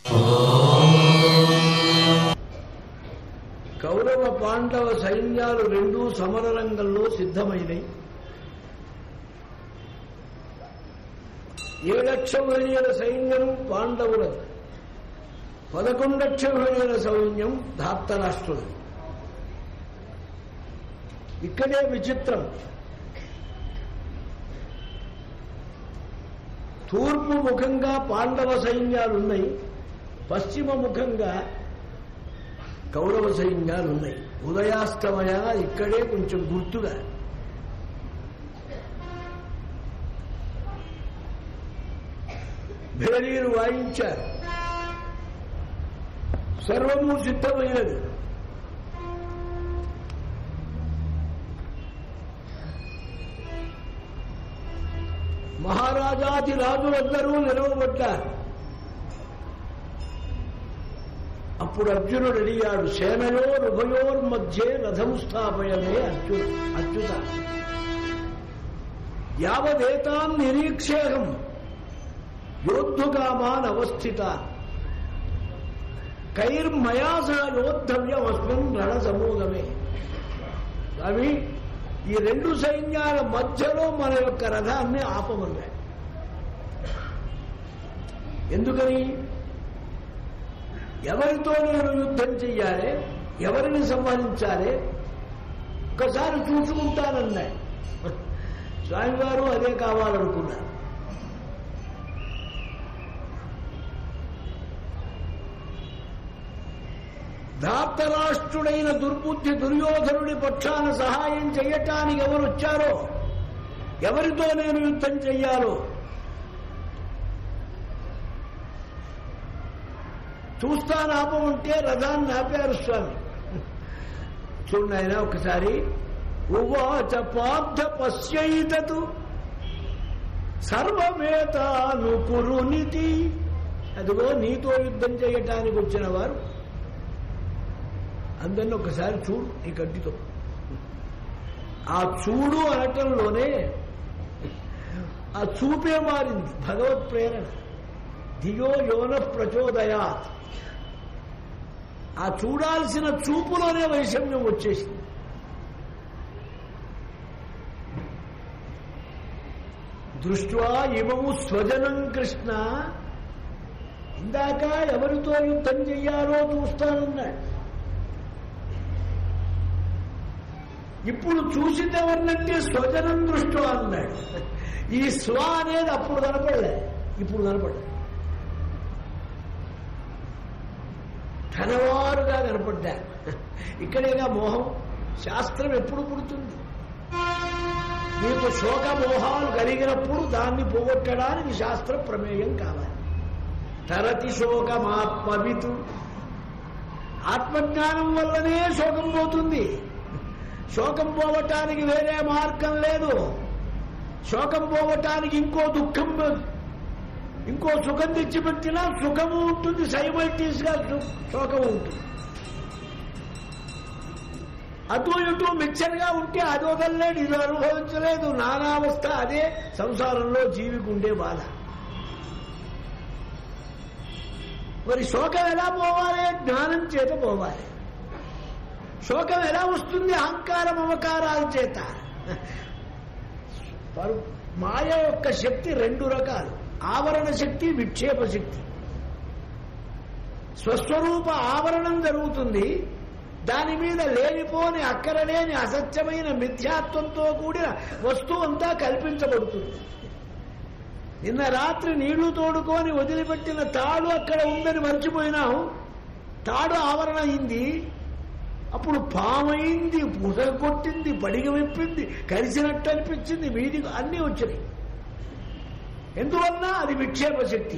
కౌరవ పాండవ సైన్యాలు రెండూ సమర రంగంలో సిద్ధమైనవి ఏడక్షౌహిణీయుల సైన్యం పాండవులది పదకొండక్షౌహిణీయుల సైన్యం ధాత్తరాష్ట్రులది ఇక్కడే విచిత్రం తూర్పు ముఖంగా పాండవ సైన్యాలున్నాయి పశ్చిమ ముఖంగా కౌరవ సైన్యాలున్నాయి ఉదయాస్తమయ ఇక్కడే కొంచెం గుర్తుగా భేరీలు వాయించారు సర్వము సిద్ధమైనది మహారాజాది రాజులందరూ నిలవబడ్డారు అప్పుడు అర్జునుడు అడిగాడు సేనయో ఉభయోర్మధ్యే రథం స్థాపయమే అర్జున అచ్యుత యావదేతాన్ నిరీక్షేహం యోద్ధుగామాన్ అవస్థితాన్ కైర్మయా సహ యోద్ధవ్యం అస్మిన్ రణ సమూహమే స్వామి ఈ రెండు సైన్యాల మధ్యలో మన యొక్క రథాన్ని ఆపమన్నాడు ఎందుకని ఎవరితో నేను యుద్ధం చెయ్యాలి ఎవరిని సంహరించాలి ఒకసారి చూసుకుంటానన్నాడు స్వామివారు అదే కావాలనుకున్నారు ధార్తరాష్ట్రుడైన దుర్బుద్ధి దుర్యోధనుడి పక్షాన సహాయం చేయటానికి ఎవరు వచ్చారో ఎవరితో నేను యుద్ధం చెయ్యాలో చూస్తాను ఆపమంటే రథాన్ని ఆపారు స్వామి చూడండి ఆయన ఒకసారి ఉవాచ పార్థ పశ్యైతతు సర్వమేతాను కురునితి అదిగో నీతో యుద్ధం చేయటానికి వచ్చిన వారు అందరిని ఒకసారి చూడు ఈ గడ్డితో ఆ చూడు అనటంలోనే ఆ చూపే మారింది భగవత్ ప్రేరణ ధియో యోన ప్రచోదయాత్ ఆ చూడాల్సిన చూపులోనే వైషమ్యం వచ్చేసింది దృష్ట్వా ఇమము స్వజనం కృష్ణ ఇందాక ఎవరితో యుద్ధం చెయ్యాలో చూస్తానన్నాడు ఇప్పుడు చూసింది ఎవరినంటే స్వజనం దృష్టి అన్నాడు ఈ స్వ అనేది అప్పుడు కనపడలే ఇప్పుడు కనపడలే ధనవారుగా కనపడ్డా ఇక్కడేగా మోహం శాస్త్రం ఎప్పుడు పుడుతుంది మీకు శోక మోహాలు కలిగినప్పుడు దాన్ని పోగొట్టడానికి శాస్త్ర ప్రమేయం కావాలి తరతి శోకమాత్మవితు ఆత్మజ్ఞానం వల్లనే శోకం పోతుంది శోకం పోవటానికి వేరే మార్గం లేదు శోకం పోవటానికి ఇంకో దుఃఖం ఇంకో సుఖం తెచ్చిపెట్టినా సుఖము ఉంటుంది సైమల్టీస్ గా సు- శోకము ఉంటుంది అటు ఇటు మిక్చర్ గా ఉంటే అది వదలలేడు ఇది అనుభవించలేదు నానావస్థ అదే సంసారంలో జీవికి ఉండే బాధ మరి శోకం ఎలా పోవాలి జ్ఞానం చేత పోవాలి శోకం ఎలా వస్తుంది అహంకార మమకారాల చేత పరు- మాయ యొక్క శక్తి రెండు రకాలు ఆవరణ శక్తి విక్షేప శక్తి స్వస్వరూప ఆవరణం జరుగుతుంది దాని మీద లేనిపోని అక్కరలేని అసత్యమైన మిథ్యాత్వంతో కూడిన వస్తువు అంతా కల్పించబడుతుంది నిన్న రాత్రి నీళ్లు తోడుకొని వదిలిపెట్టిన తాడు అక్కడ ఉందని మర్చిపోయినాం తాడు ఆవరణ అయింది అప్పుడు పామైంది పుస కొట్టింది పడిగ విప్పింది కలిసినట్టు అనిపించింది వీధి అన్నీ వచ్చినాయి ఎందువల్ల అది విక్షేప శక్తి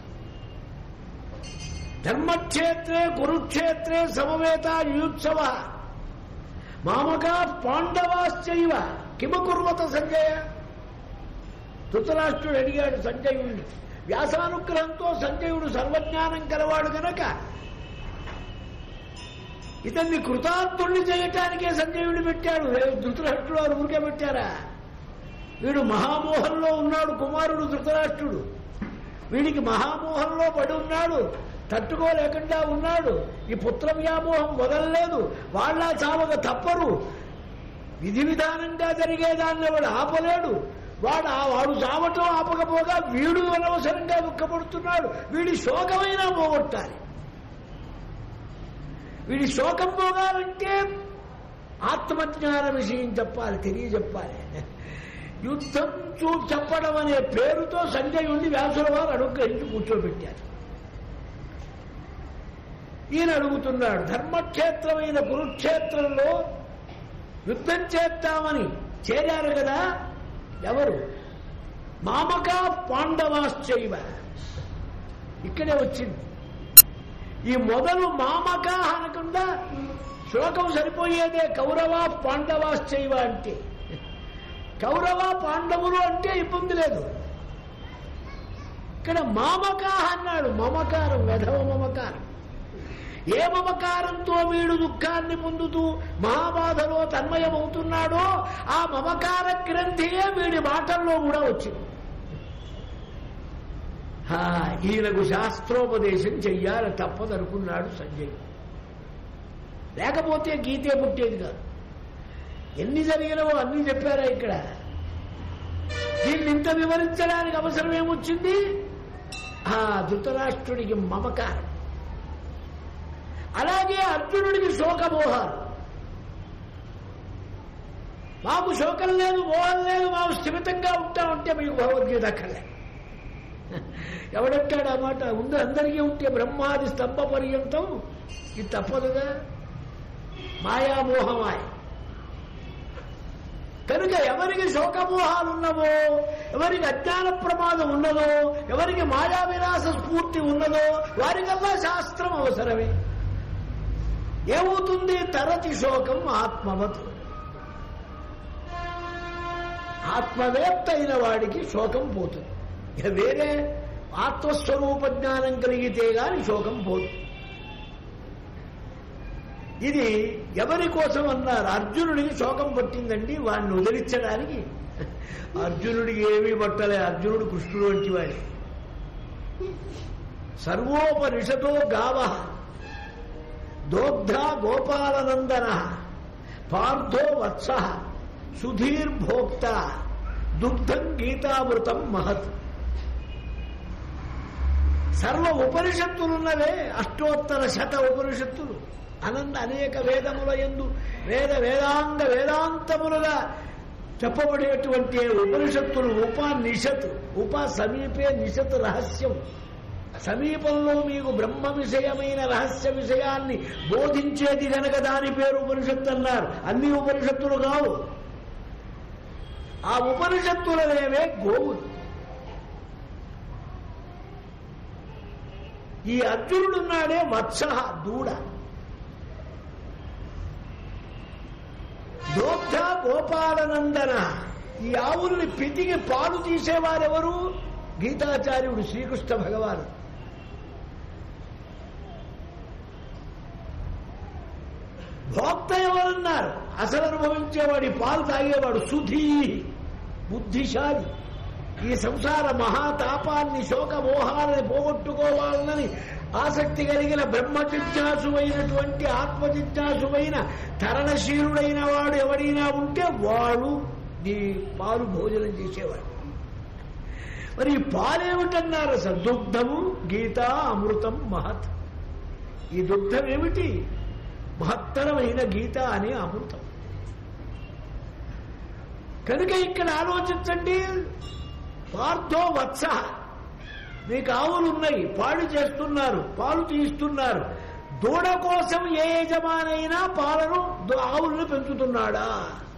ధర్మక్షేత్రే కురుక్షేత్రే సమవేత యుత్సవ మామకా పాండవాశ్చైవ కిమకుర్వత సంజయ ధృతరాష్ట్రుడు అడిగాడు సంజయుడిని వ్యాసానుగ్రహంతో సంజయుడు సర్వజ్ఞానం కలవాడు గనక ఇతన్ని కృతార్థుణ్ణి చేయటానికే సంజయుడు పెట్టాడు ధృతరాష్ట్రుడు వారు ఊరికే పెట్టారా వీడు మహామోహంలో ఉన్నాడు కుమారుడు ధృతరాష్ట్రుడు వీడికి మహామోహంలో పడి ఉన్నాడు తట్టుకోలేకుండా ఉన్నాడు ఈ పుత్ర వ్యామోహం వదలలేదు వాళ్ళ చావక తప్పరు విధి విధానంగా జరిగేదాన్ని వాడు ఆపలేడు వాడు ఆ- వాడు చావటం ఆపకపోగా వీడు అనవసరంగా దుఃఖపడుతున్నాడు వీడి శోకమైనా పోగొట్టాలి వీడి శోకం పోగాలంటే ఆత్మజ్ఞాన విషయం చెప్పాలి తెలియజెప్పాలి యుద్ధం చూ చెప్పడం అనే పేరుతో సంజయుణ్ణి వ్యాసుల వారు అనుగ్రహించి కూర్చోబెట్టారు ఈయన అడుగుతున్నాడు ధర్మక్షేత్రమైన కురుక్షేత్రంలో యుద్ధం చేద్దామని చేరారు కదా ఎవరు మామక పాండవాశ్చైవ ఇక్కడే వచ్చింది ఈ మొదలు మామక అనకుండా శ్లోకం సరిపోయేదే కౌరవ పాండవాశ్చైవ అంటే కౌరవ పాండవులు అంటే ఇబ్బంది లేదు ఇక్కడ మామక అన్నాడు మమకారం వెధవ మమకారం ఏ మమకారంతో వీడు దుఃఖాన్ని పొందుతూ మహాబాధలో తన్మయమవుతున్నాడో ఆ మమకార గ్రంథియే వీడి మాటల్లో కూడా వచ్చింది హా, ఈయనకు శాస్త్రోపదేశం చెయ్యాలి తప్పదనుకున్నాడు సంజయ్ లేకపోతే గీతే పుట్టేది కాదు ఎన్ని జరిగినవో అన్ని చెప్పారా ఇక్కడ దీన్ని ఇంత వివరించడానికి అవసరం ఏమొచ్చింది ఆ ధృతరాష్ట్రుడికి మమకారం అలాగే అర్జునుడికి శోకమోహాలు మాకు శోకం లేదు మోహం లేదు మాకు స్థిమితంగా ఉంటామంటే మీకు భగవద్గీత అక్కర్లే ఎవడంటాడు ఆ మాట ఉంది అందరికీ ఉంటే బ్రహ్మాది స్తంభ పర్యంతం ఇది తప్పదుగా మాయామోహమాయ కనుక ఎవరికి శోకమోహాలు ఉన్నవో ఎవరికి అజ్ఞాన ప్రమాదం ఉన్నదో ఎవరికి మాయా వినాశ స్ఫూర్తి ఉన్నదో వారికల్లా శాస్త్రం అవసరమే ఏమవుతుంది తరతి శోకం ఆత్మవత్ ఆత్మవేత్త అయిన వాడికి శోకం పోతుంది ఇక వేరే ఆత్మస్వరూప జ్ఞానం కలిగితే గాని శోకం పోదు ఇది ఎవరి కోసం అన్నారు అర్జునుడికి శోకం పట్టిందండి వాడిని వదిలించడానికి అర్జునుడికి ఏమీ పట్టలే అర్జునుడు కృష్ణుడు వంటి వాడే సర్వోపనిషతో గావ దోగ్ధ గోపాలనందన పార్థో వత్స సుధీర్భోక్త దుగ్ధం గీతామృతం మహత్ సర్వ ఉపనిషత్తులున్నవే అష్టోత్తర శత ఉపనిషత్తులు అనంత అనేక వేదముల ఎందు వేద వేదాంగ వేదాంతములుగా చెప్పబడేటువంటి ఉపనిషత్తులు ఉపనిషత్ ఉప సమీపే నిషత్ రహస్యం సమీపంలో మీకు బ్రహ్మ విషయమైన రహస్య విషయాన్ని బోధించేది గనక దాని పేరు ఉపనిషత్తు అన్నారు అన్ని ఉపనిషత్తులు కావు ఆ ఉపనిషత్తులనేవే గోవులు ఈ అర్జునుడున్నాడే వత్స దూడ దోగ్ధ గోపాలనందన ఈ ఆవుల్ని పితికి పాలు తీసేవారెవరు గీతాచార్యుడు శ్రీకృష్ణ భగవాను భోక్త ఎవరన్నారు అసలు అనుభవించేవాడు ఈ పాలు తాగేవాడు సుధీ బుద్ధిశాలి ఈ సంసార మహాతాపాన్ని శోకమోహాలని పోగొట్టుకోవాలని ఆసక్తి కలిగిన బ్రహ్మ జిజ్ఞాసువైనటువంటి ఆత్మ జిజ్ఞాసువైన తరణశీలుడైన వాడు ఎవడైనా ఉంటే వాడు నీ పాలు భోజనం చేసేవాడు మరి ఈ పాలేమిటన్నారు అసలు దుగ్ధము గీత అమృతం మహత్ ఈ దుగ్ధం ఏమిటి మహత్తరమైన గీత అనే అమృతం కనుక ఇక్కడ ఆలోచించండి పార్థో వత్స మీకు ఆవులు ఉన్నాయి పాడు చేస్తున్నారు పాలు తీస్తున్నారు దూడ కోసం ఏ యజమానైనా పాలను దు- ఆవులను పెంచుతున్నాడా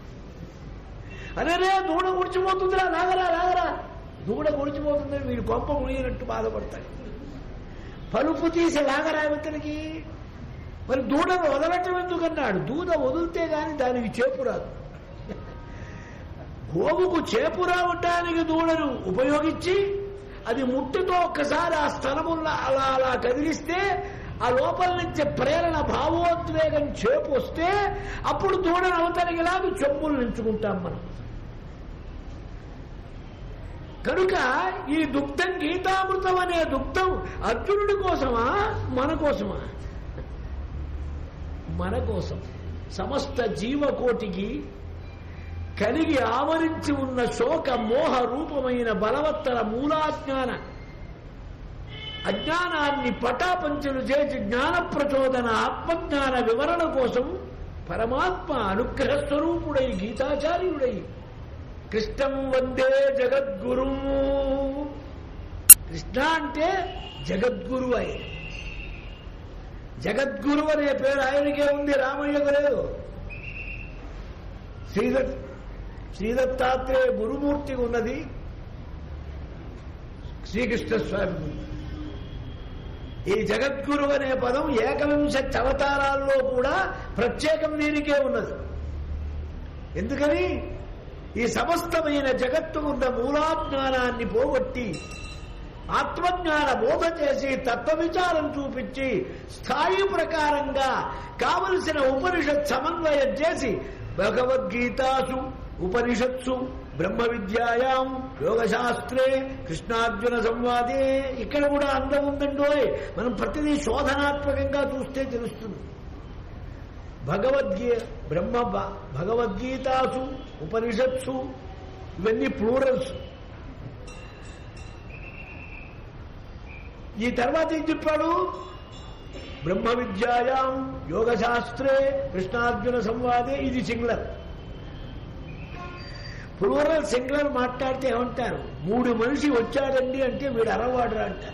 అరే దూడ గుడిచిపోతుందిరా లాగరా లాగరా దూడ గుడిచిపోతుందని వీడు కొంప మునిగినట్టు బాధపడతాడు పలుపు తీసి లాగరా ఇతనికి మరి దూడను వదలటం ఎందుకన్నాడు దూడ వదిలితే గాని దానికి చేపు రాదు గోవుకు చేపు రావటానికి దూడను ఉపయోగించి అది ముట్టుతో ఒక్కసారి ఆ స్థలమున్న అలా అలా కదిలిస్తే ఆ లోపల నుంచి ప్రేరణ భావోద్వేగం చేపు వస్తే అప్పుడు దూడను అవతలికిలాగా చెంబులు నించుకుంటాం మనం కనుక ఈ దుగ్ధం గీతామృతం అనే దుగ్ధం అర్జునుడి కోసమా మన కోసమా మన కోసం సమస్త జీవకోటికి కలిగి ఆవరించి ఉన్న శోక మోహ రూపమైన బలవత్తర మూలాజ్ఞాన అజ్ఞానాన్ని పటాపంచలు చేసి జ్ఞాన ప్రచోదన ఆత్మజ్ఞాన వివరణ కోసం పరమాత్మ అనుగ్రహ స్వరూపుడై గీతాచార్యుడై కృష్ణం వందే జగద్గురు కృష్ణ అంటే జగద్గురు ఆయన జగద్గురు అనే పేరు ఆయనకే ఉంది రామయ్యకు లేదు శ్రీదత్ శ్రీదత్తాత్రేయ గురుమూర్తి ఉన్నది శ్రీకృష్ణ స్వామి ఉంది. ఈ జగద్గురు అనే పదం ఏకవింశ అవతారాల్లో కూడా ప్రత్యేకం దీనికే ఉన్నది ఎందుకని ఈ సమస్తమైన జగత్తు ఉన్న మూలాజ్ఞానాన్ని పోగొట్టి ఆత్మజ్ఞాన బోధ చేసి తత్వ విచారం చూపించి స్థాయి ప్రకారంగా కావలసిన ఉపనిషత్ సమన్వయం చేసి భగవద్గీతాసు ఉపనిషత్సు బ్రహ్మ విద్యాయాం యోగశాస్త్రే కృష్ణార్జున సంవాదే ఇక్కడ కూడా అందం ఉందండోయ్ మనం ప్రతిదీ శోధనాత్మకంగా చూస్తే తెలుస్తుంది భగవద్గీ బ్రహ్మ భ- భగవద్గీతాసు ఉపనిషత్సు ఇవన్నీ ప్లూరల్స్ ఈ తర్వాత ఏం చెప్పాడు బ్రహ్మ విద్యాయాం యోగశాస్త్రే కృష్ణార్జున సంవాదే ఇది సింగులర్ ప్లూరల్ సింగులర్ మాట్లాడితే ఏమంటారు మూడు మనిషి వచ్చాడండి అంటే వీడు అరవాడురా అంటారు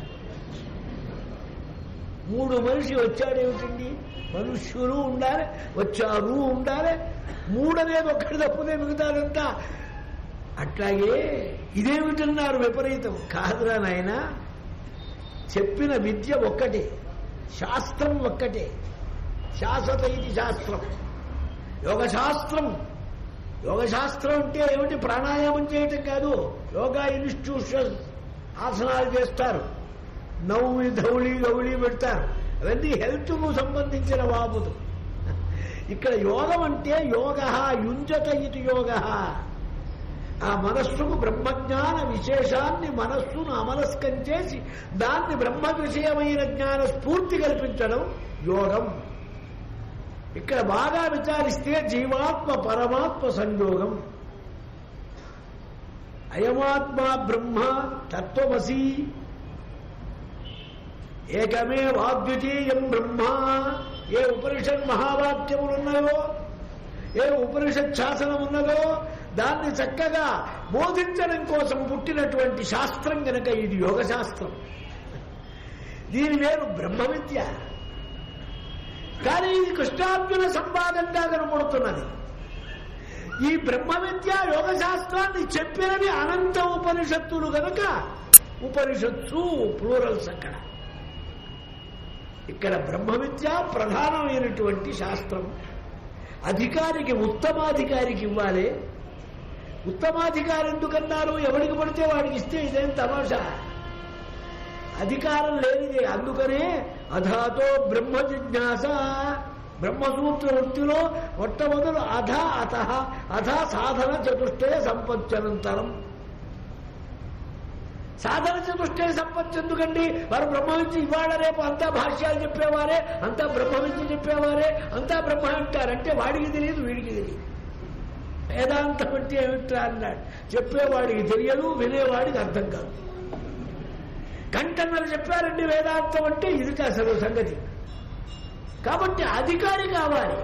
మూడు మనిషి వచ్చాడేమిటండి మనుష్యులు ఉండాలి వచ్చారు ఉండాలి మూడనేది ఒక్కటి తప్పుదే మిగతాదంతా అట్లాగే ఇదేమిటన్నారు విపరీతం కాదురా నాయనా చెప్పిన విద్య ఒక్కటే శాస్త్రం ఒక్కటే శాశ్వత ఇది శాస్త్రం యోగ శాస్త్రం యోగ శాస్త్రం అంటే ఏమిటి ప్రాణాయామం చేయటం కాదు యోగా ఇన్స్టిట్యూషన్ ఆసనాలు చేస్తారు నవ్వి ధౌళి గౌళి పెడతారు అవన్నీ హెల్త్కు సంబంధించిన బాబుదు ఇక్కడ యోగం అంటే యోగ యుంజత ఇది యోగ ఆ మనస్సుకు బ్రహ్మజ్ఞాన విశేషాన్ని మనస్సును అమనస్కం చేసి దాన్ని బ్రహ్మ విషయమైన జ్ఞాన స్ఫూర్తి కల్పించడం యోగం ఇక్కడ బాగా విచారిస్తే జీవాత్మ పరమాత్మ సంయోగం అయమాత్మ బ్రహ్మ తత్వమసి ఏకమే వాద్వితీయం బ్రహ్మ ఏ ఉపనిషత్ మహావాక్యములున్నాయో ఏ ఉపనిషత్ శాసనం ఉన్నదో దాన్ని చక్కగా బోధించడం కోసం పుట్టినటువంటి శాస్త్రం గనక ఇది యోగ శాస్త్రం దీని పేరు బ్రహ్మ విద్య కానీ ఇది కృష్ణార్జున సంవాదంగా కనబడుతున్నది ఈ బ్రహ్మ విద్య యోగ శాస్త్రాన్ని చెప్పినవి అనంత ఉపనిషత్తులు గనక ఉపనిషత్తు ప్లూరల్స్ అక్కడ ఇక్కడ బ్రహ్మ విద్య ప్రధానమైనటువంటి శాస్త్రం అధికారికి ఉత్తమాధికారికి ఇవ్వాలి ఉత్తమాధికారి ఎందుకన్నారు ఎవరికి పడితే వాడికి ఇస్తే ఇదేం తమాషా అధికారం లేనిదే అందుకనే అధాతో బ్రహ్మ జిజ్ఞాస బ్రహ్మసూత్ర వృత్తిలో మొట్టమొదలు అధ అత అధ సాధన చతుష్టయ సంపత్యనంతరం సాధన చతుష్టయ సంపత్తి ఎందుకండి వారు బ్రహ్మ విద్య ఇవాళ రేపు అంతా భాష్యాలు చెప్పేవారే అంతా బ్రహ్మ విద్య చెప్పేవారే అంతా బ్రహ్మ అంటారంటే వాడికి తెలియదు వీడికి తెలియదు వేదాంతం అంటే ఏమిట్రా అన్నాడు చెప్పేవాడికి తెలియదు వినేవాడికి అర్థం కాదు కంటన్నలు చెప్పారండి వేదాంతం అంటే ఇది అసలు సంగతి కాబట్టి అధికారి కావాలి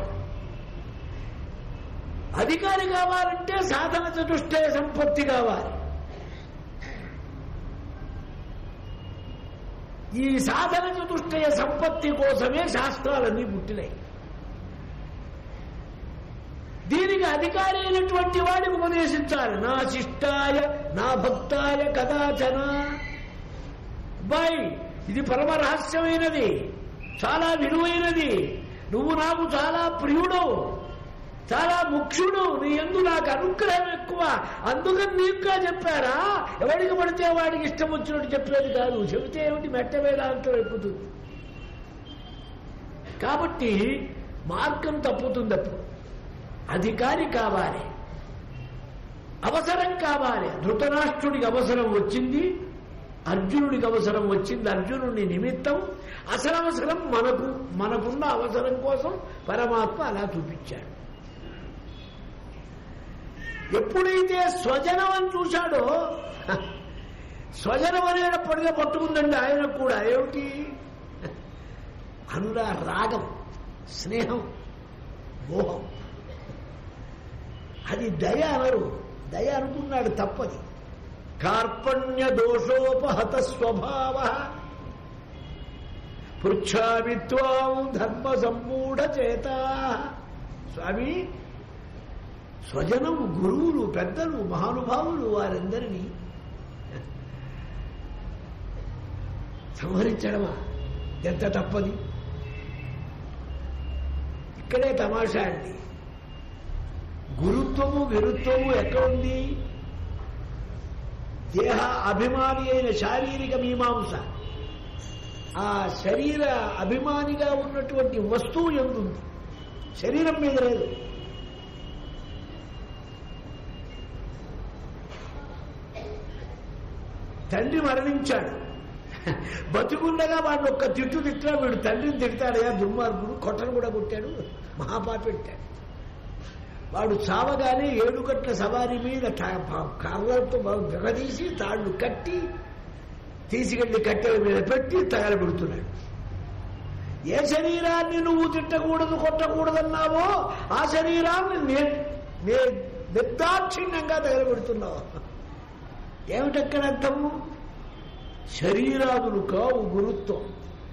అధికారి కావాలంటే సాధన చతుష్టయ సంపత్తి కావాలి ఈ సాధన చతుష్టయ సంపత్తి కోసమే శాస్త్రాలన్నీ పుట్టినాయి దీనికి అధికారి అయినటువంటి వాడికి ఉపదేశించాలి నా శిష్టాయ నా భక్తాయ కదాచన అబ్బాయి ఇది పరమ రహస్యమైనది చాలా విలువైనది నువ్వు నాకు చాలా ప్రియుడు చాలా ముఖ్యుడు నీ ఎందు నాకు అనుగ్రహం ఎక్కువ అందుకని నీకుగా చెప్పారా ఎవడికి పడితే వాడికి ఇష్టం వచ్చినట్టు చెప్పేది కాదు చెబితే ఏమిటి మెట్ట వేదాంతం ఎక్కుతుంది కాబట్టి మార్గం తప్పుతుంది అప్పుడు అధికారి కావాలి అవసరం కావాలి ధృతరాష్ట్రుడికి అవసరం వచ్చింది అర్జునుడికి అవసరం వచ్చింది అర్జునుడి నిమిత్తం అసలవసరం మనకు మనకున్న అవసరం కోసం పరమాత్మ అలా చూపించాడు ఎప్పుడైతే స్వజనం అని చూశాడో స్వజనం అనేటప్పటిగా పట్టుకుందండి ఆయన కూడా ఏమిటి అనురా రాగం స్నేహం మోహం అది దయ అనరు దయ అనుకున్నాడు తప్పది కార్పణ్య దోషోపహత స్వభావ పృచ్ఛామి త్వాం ధర్మ సమ్మూఢ చేత స్వామి స్వజనం గురువులు పెద్దలు మహానుభావులు వారందరినీ సంహరించడమా ఎంత తప్పది ఇక్కడే తమాషా అండి గురుత్వము విరుత్వము ఎక్కడుంది దేహ అభిమాని అయిన శారీరక మీమాంస ఆ శరీర అభిమానిగా ఉన్నటువంటి వస్తువు ఎందుంది శరీరం మీద లేదు తండ్రి మరణించాడు బతుకుండగా వాడిని ఒక్క తిట్టు తిట్టినా వీడు తండ్రిని తిడతాడయా దుర్మార్గుడు కొట్టను కూడా కొట్టాడు మహాపాపెట్టాడు వాడు చావగానే ఏడుగట్ల సవారి మీద కర్రలతో విడదీసి తాళ్ళు కట్టి తీసుకెళ్లి కట్టెల మీద పెట్టి తగలబెడుతున్నాడు ఏ శరీరాన్ని నువ్వు తిట్టకూడదు కొట్టకూడదన్నావో ఆ శరీరాన్ని నే నే నిర్దాక్షిణ్యంగా తగలబెడుతున్నావు ఏమిటక్కడ అర్థము శరీరాదులు కావు గురుత్వం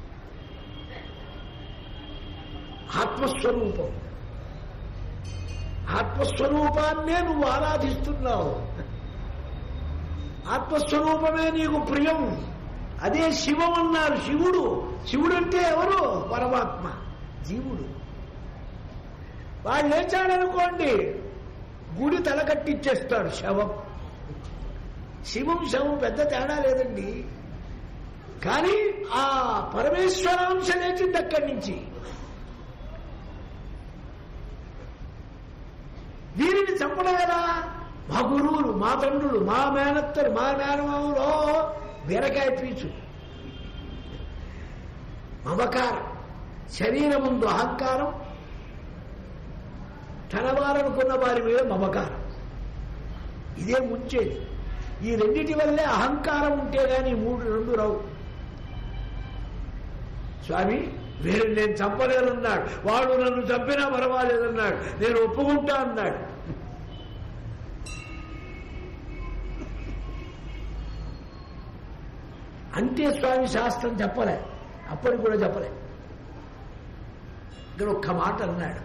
ఆత్మస్వరూపం ఆత్మస్వరూపాన్నే నువ్వు ఆరాధిస్తున్నావు ఆత్మస్వరూపమే నీకు ప్రియం అదే శివం అన్నారు శివుడు శివుడు అంటే ఎవరు పరమాత్మ జీవుడు వాడు లేచాడనుకోండి గుడి తలకట్టిచ్చేస్తాడు శవం శివం శవం పెద్ద తేడా లేదండి కానీ ఆ పరమేశ్వరాంశ లేచింది అక్కడి నుంచి వీరిని చంపడం కదా మా గురువులు మా తండ్రులు మా మేనత్తరు మా మేనమావులు బీరకాయ పీచు మమకారం శరీరం ముందు అహంకారం తనవారనుకున్న వారి మీద మమకారం ఇదే ముంచేది ఈ రెండిటి వల్లే అహంకారం ఉంటే గాని ఈ మూడు రెండు రావు స్వామి వీరు నేను చంపలేదన్నాడు వాడు నన్ను చంపినా పర్వాలేదన్నాడు నేను ఒప్పుకుంటా అన్నాడు అంతే స్వామి శాస్త్రం చెప్పలే అప్పటికి కూడా చెప్పలే ఇక్కడ ఒక్క మాట అన్నాడు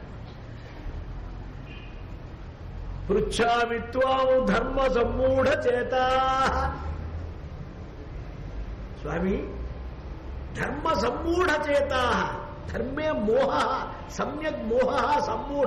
పృచ్ఛామి త్వాం ధర్మ సమ్మూఢ చేత స్వామి ధర్మ సమ్మూఢ చేత ధర్మే మోహ సమ్యక్ మోహ సమ్మూఢ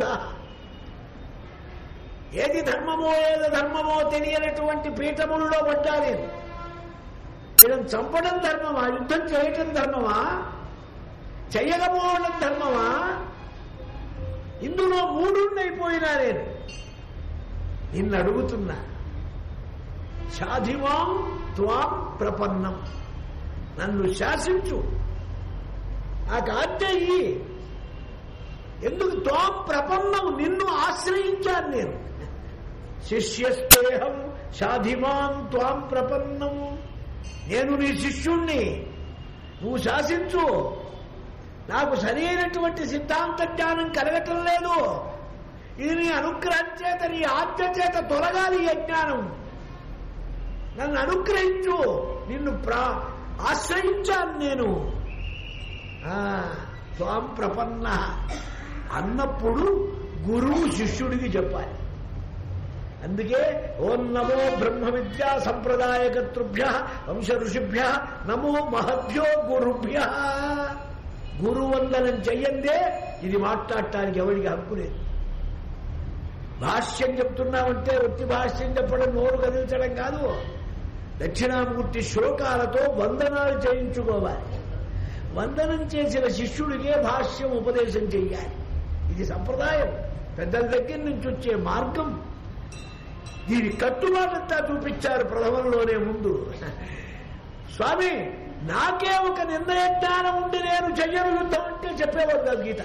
ఏది ధర్మమో ఏది ధర్మమో తెలియనటువంటి పీఠములలో పడ్డా నేను వీళ్ళని చంపడం ధర్మమా యుద్ధం చేయటం ధర్మమా చెయ్యకపోవడం ధర్మమా ఇందులో మూడున్నైపోయినా నేను నిన్ను అడుగుతున్నా సాధిమాం త్వాం ప్రపన్నం నన్ను శాసించు నాకు ఆజ్ఞ ఇయ్యి. ఎందుకు త్వాం ప్రపన్నం నిన్ను ఆశ్రయించాను నేను శిష్యస్తేహం సాధిమాం త్వాం ప్రపన్నం నేను నీ శిష్యుణ్ణి నువ్వు శాసించు నాకు సరైనటువంటి సిద్ధాంత జ్ఞానం కలగటం లేదు ఇది నీ అనుగ్రహం చేత నీ ఆజ్ఞ చేత తొలగాలి ఈ అజ్ఞానం నన్ను అనుగ్రహించు నిన్ను ప్రా ఆశ్రయించాను నేను ఆ, త్వాం ప్రపన్న అన్నప్పుడు గురువు శిష్యుడికి చెప్పాలి అందుకే ఓం నమో బ్రహ్మ విద్యా సంప్రదాయకర్తృభ్య వంశ ఋషిభ్య నమో మహభ్యో గురుభ్య గురువందనం చెయ్యందే ఇది మాట్లాడటానికి ఎవరికి హక్కు లేదు భాష్యం చెప్తున్నామంటే వృత్తి భాష్యం చెప్పడం నోరు కదిలించడం కాదు దక్షిణామూర్తి శ్లోకాలతో వందనాలు చేయించుకోవాలి వందనం చేసిన శిష్యుడికే భాష్యం ఉపదేశం చెయ్యాలి ఇది సంప్రదాయం పెద్దల దగ్గర నుంచి వచ్చే మార్గం దీని కట్టుబాటంతా చూపించారు ప్రథమంలోనే ముందు స్వామి నాకే ఒక నిర్ణయ జ్ఞానం ఉండి నేను చెయ్యను యుద్ధం అంటే చెప్పేవాడు కాదు గీత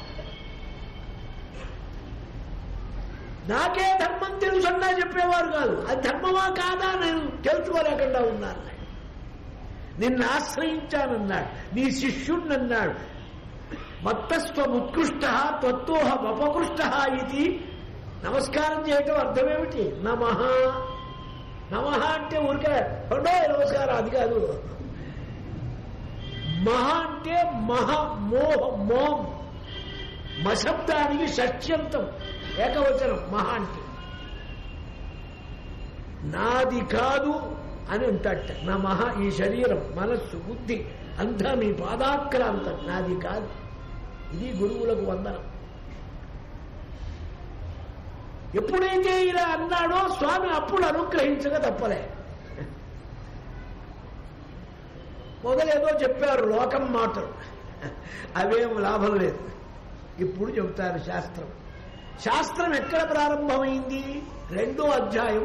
నాకే ధర్మం తెలుసన్నా చెప్పేవారు కాదు అది ధర్మమా కాదా నేను తెలుసుకోలేకుండా ఉన్నాను నిన్ను ఆశ్రయించానన్నాడు నీ శిష్యుణ్ణన్నాడు మత్తస్వముత్కృష్ట త్వత్తోహ అపకృష్ట ఇది నమస్కారం చేయటం అర్థమేమిటి నమ నమ అంటే ఊరికే రెండో నమస్కారం అది కాదు మహ అంటే మహ మోహ మోహం మశబ్దానికి షష్యంతం ఏకవచనం మహా అంటే నాది కాదు అని అంటట నా మహా ఈ శరీరం మనస్సు బుద్ధి అంతా మీ పాదాక్రాంతం నాది కాదు ఇది గురువులకు వందనం ఎప్పుడైతే ఇలా అన్నాడో స్వామి అప్పుడు అనుగ్రహించక తప్పలే మొదలేదో చెప్పారు లోకం మాటలు అవేం లాభం లేదు ఇప్పుడు చెబుతారు శాస్త్రం శాస్త్రం ఎక్కడ ప్రారంభమైంది రెండో అధ్యాయం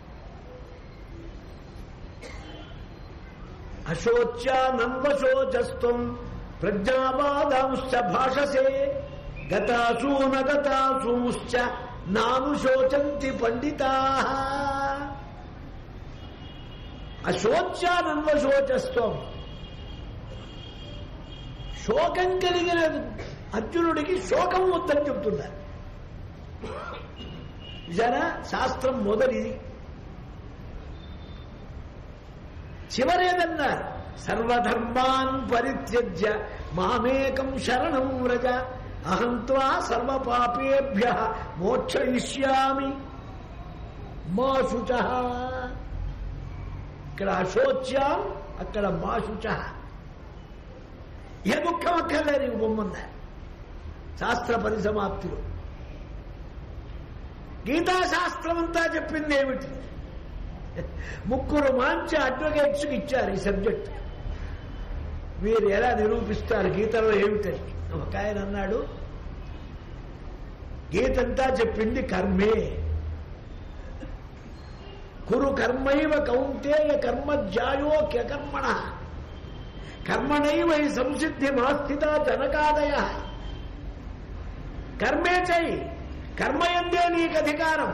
అశోచ్యానన్వశోచస్వం ప్రజ్ఞావాదాంశ్చ భాషసే గతాసూన గతాసూశ్చ నాను శోచంతి పండితా అశోచ్యానన్వశోచస్వం శోకం కలిగిన అర్జునుడికి శోకం వద్దని చెప్తున్నారు జన శాస్త్రం మొదటిది చివరేదన్నారు సర్వధర్మాన్ పరిత్యజ్య మామేకం శరణం వ్రజ అహంత్వా సర్వపాపేభ్య మోక్షయిష్యామి మా శుచ ఇక్కడ అశోచ్యాం అక్కడ మా శుచ ఏ దుఃఖం అక్కర్లే నీకు బొమ్మన్నారు శాస్త్ర పరిసమాప్తిలో గీతాశాస్త్రం అంతా చెప్పింది ఏమిటి ముగ్గురు మంచి అడ్వకేట్స్కి ఇచ్చారు ఈ సబ్జెక్ట్ వీరు ఎలా నిరూపిస్తారు గీతలో ఏమిటని ఒక ఆయన అన్నాడు గీతంతా చెప్పింది కర్మే కురు కర్మైవ కౌంతేయ కర్మ జ్యాయో క్యకర్మణ కర్మణైవ ఈ సంసిద్ధి మాస్థిత జనకాదయ కర్మే చెయ్యి కర్మయందే నీకు అధికారం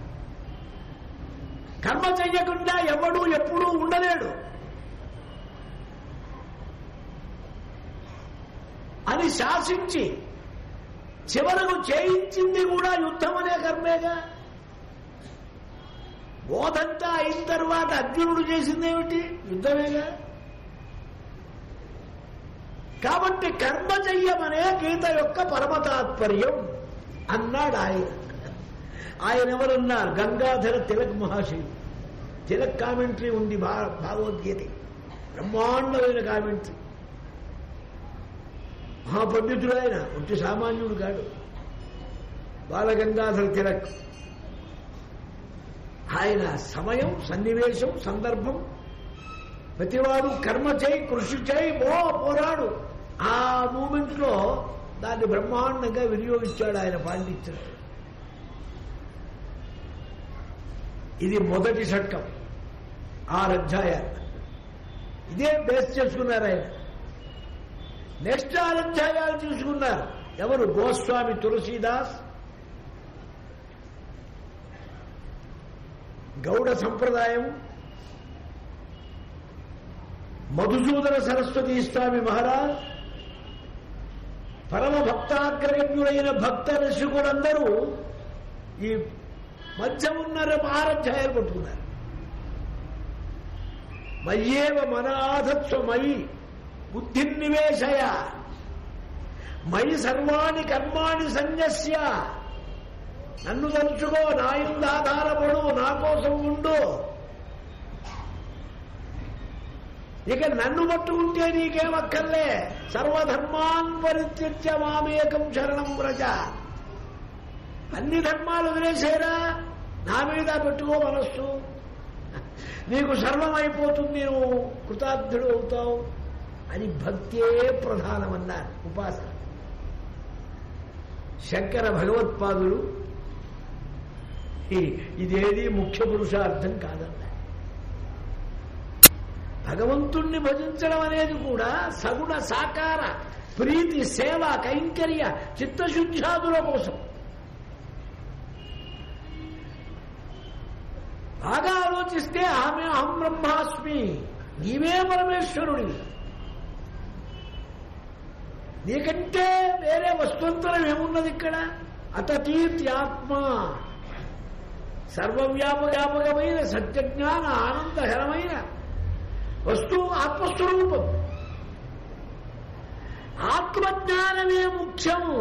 కర్మ చెయ్యకుండా ఎవడు ఎప్పుడూ ఉండలేడు అని శాసించి చివరకు చేయించింది కూడా యుద్ధం అనే కర్మేగా బోధంతా అయిన తర్వాత అర్జునుడు చేసిందేమిటి యుద్ధమేగా కాబట్టి కర్మ చెయ్యమనే గీత యొక్క పరమ తాత్పర్యం అన్నాడు ఆయన ఆయన ఎవరన్నారు గంగాధర తిలక్ మహాశయుడు తిలక్ కామెంటరీ ఉంది భా భాగవద్గీత బ్రహ్మాండమైన కామెంటరీ మహాపండితుడు ఆయన ఒట్టి సామాన్యుడు కాడు బాలగంగాధర తిలక్ ఆయన సమయం సన్నివేశం సందర్భం ప్రతివాడు కర్మ చేయి కృషి చేయి బో పోరాడు ఆ మూమెంట్ లో దాన్ని బ్రహ్మాండంగా వినియోగించాడు ఆయన పాండిత్యం ఇది మొదటి షట్కం ఆరు అధ్యాయాలు ఇదే బేస్ చేసుకున్నారు ఆయన నెక్స్ట్ ఆరు అధ్యాయాలు తీసుకున్నారు ఎవరు గోస్వామి తులసీదాస్ గౌడ సంప్రదాయం మధుసూదన సరస్వతి స్వామి మహారాజ్ పరమ భక్తాగ్రగణ్యుడైన భక్త రసికులందరూ ఈ మధ్య ఉన్న ఆరాధ్యాయాలు పట్టుకున్నారు మయ్యేవ మనాధత్వ మయి బుద్ధి నివేశయ మయి సర్వాణి కర్మాణి సన్యస్య నన్ను తలుచుకో నా ఇందు ఆధారపడు నా కోసం ఉండు ఇక నన్ను పట్టుకుంటే నీకేమక్కర్లే సర్వధర్మాన్ పరిత్యజ్య మామేకం శరణం వ్రజ అన్ని ధర్మాలు వదిలేసేరా నా మీద పెట్టుకో మనస్సు నీకు సర్వం అయిపోతుంది నువ్వు కృతార్థుడు అవుతావు అని భక్తే ప్రధానమన్నారు ఉపాసన శంకర భగవత్పాదులు ఇదేది ముఖ్య పురుషార్థం కాదన్నా భగవంతుణ్ణి భజించడం అనేది కూడా సగుణ సాకార ప్రీతి సేవ కైంకర్య చిత్తశుద్ధ్యాదుల కోసం బాగా ఆలోచిస్తే ఆమె అహం బ్రహ్మాస్మి నీవే పరమేశ్వరుడివి నీకంటే వేరే వస్తువంతరం ఏమున్నది ఇక్కడ అతతీత్యాత్మ సర్వవ్యాపవ్యాపకమైన సత్యజ్ఞాన ఆనందకరమైన వస్తువు ఆత్మస్వరూపం ఆత్మజ్ఞానమే ముఖ్యము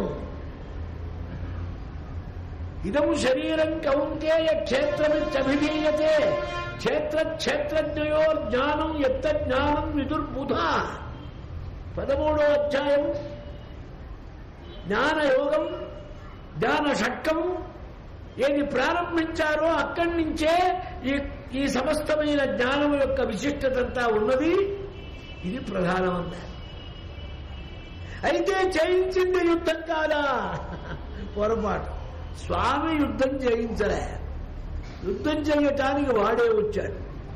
ఇదం శరీరం కౌంతేయ క్షేత్రమిత్యభిధీయతే క్షేత్ర క్షేత్రజ్ఞయో జ్ఞానం ఎత్త జ్ఞానం విదుర్బుధ పదమూడో అధ్యాయం జ్ఞానయోగం జ్ఞాన షట్కం ఏది ప్రారంభించారో అక్కడి నుంచే ఈ ఈ సమస్తమైన జ్ఞానం యొక్క విశిష్టతంతా ఉన్నది ఇది ప్రధానమన్నారు అయితే జయించింది యుద్ధం కాదా పొరపాటు స్వామి యుద్ధం జయించలే యుద్ధం చేయటానికి వాడే వచ్చాడు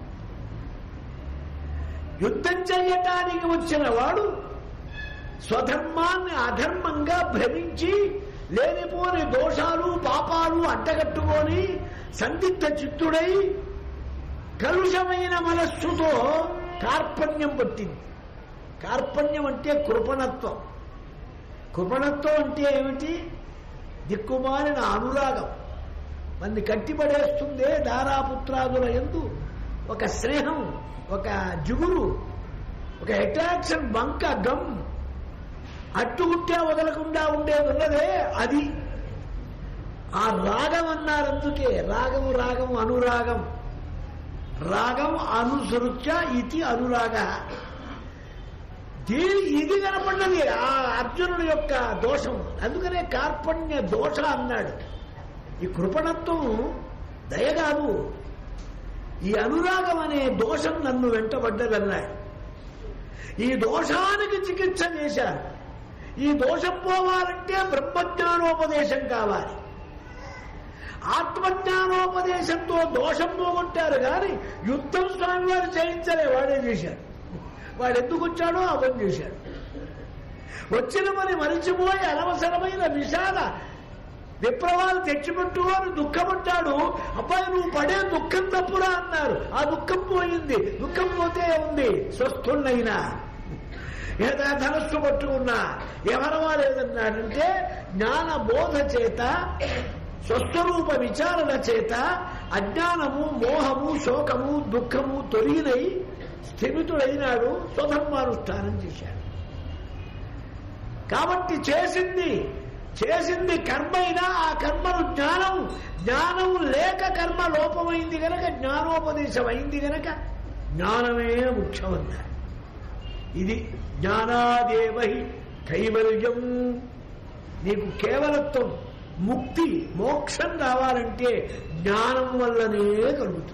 యుద్ధం చేయటానికి వచ్చిన వాడు స్వధర్మాన్ని అధర్మంగా భ్రమించి లేనిపోని దోషాలు పాపాలు అడ్డగట్టుకొని సందిగ్ధ చిత్తుడై కలుషమైన మనస్సుతో కార్పణ్యం పట్టింది కార్పణ్యం అంటే కృపణత్వం కృపణత్వం అంటే ఏమిటి దిక్కుమాలిన అనురాగం మంది కట్టిపడేస్తుందే దారాపుత్రాదుల ఎందు ఒక స్నేహం ఒక జిగురు ఒక అట్రాక్షన్ బంక గమ్ అట్టుకుంటే వదలకుండా ఉండేది ఉన్నదే అది ఆ రాగం అన్నారు అందుకే రాగము రాగము అనురాగం రాగం అనుసృత్య ఇది అనురాగ దీని ఇది కనపడినది ఆ అర్జునుడి యొక్క దోషం అందుకనే కార్పణ్య దోష అన్నాడు ఈ కృపణత్వం దయ కాదు ఈ అనురాగం అనే దోషం నన్ను వెంటబడ్డదన్నాడు ఈ దోషానికి చికిత్స చేశారు ఈ దోషం పోవాలంటే బ్రహ్మజ్ఞానోపదేశం కావాలి ఆత్మజ్ఞానోపదేశంతో దోషం పోగొట్టారు కానీ యుద్ధం స్వామి వారు చేయించలే వాడే చేశాడు వాడు ఎందుకు వచ్చాడో ఆ పని చేశాడు వచ్చిన పని మరిచిపోయి అనవసరమైన విషాద విప్లవాలు తెచ్చిపెట్టుకొని దుఃఖపడ్డాడు అబ్బాయి నువ్వు పడే దుఃఖం తప్పురా అన్నారు ఆ దుఃఖం పోయింది దుఃఖం పోతే ఉంది స్వస్థున్నైనా ఏదా ధనస్సు పట్టుకున్నా ఎవరవా లేదన్నాడంటే జ్ఞాన బోధ చేత స్వస్వరూప విచారణ చేత అజ్ఞానము మోహము శోకము దుఃఖము తొలిగినై స్థిమితుడైనాడు స్వధర్మానుష్ఠానం చేశాడు కాబట్టి చేసింది చేసింది కర్మైనా ఆ కర్మను జ్ఞానం జ్ఞానం లేక కర్మ లోపమైంది గనక జ్ఞానోపదేశం అయింది గనక జ్ఞానమే ముఖ్యమన్నారు ఇది జ్ఞానాదేవహి కైవల్యం నీకు కేవలత్వం ముక్తి మోక్షం రావాలంటే జ్ఞానం వల్లనే కలుగుతుంది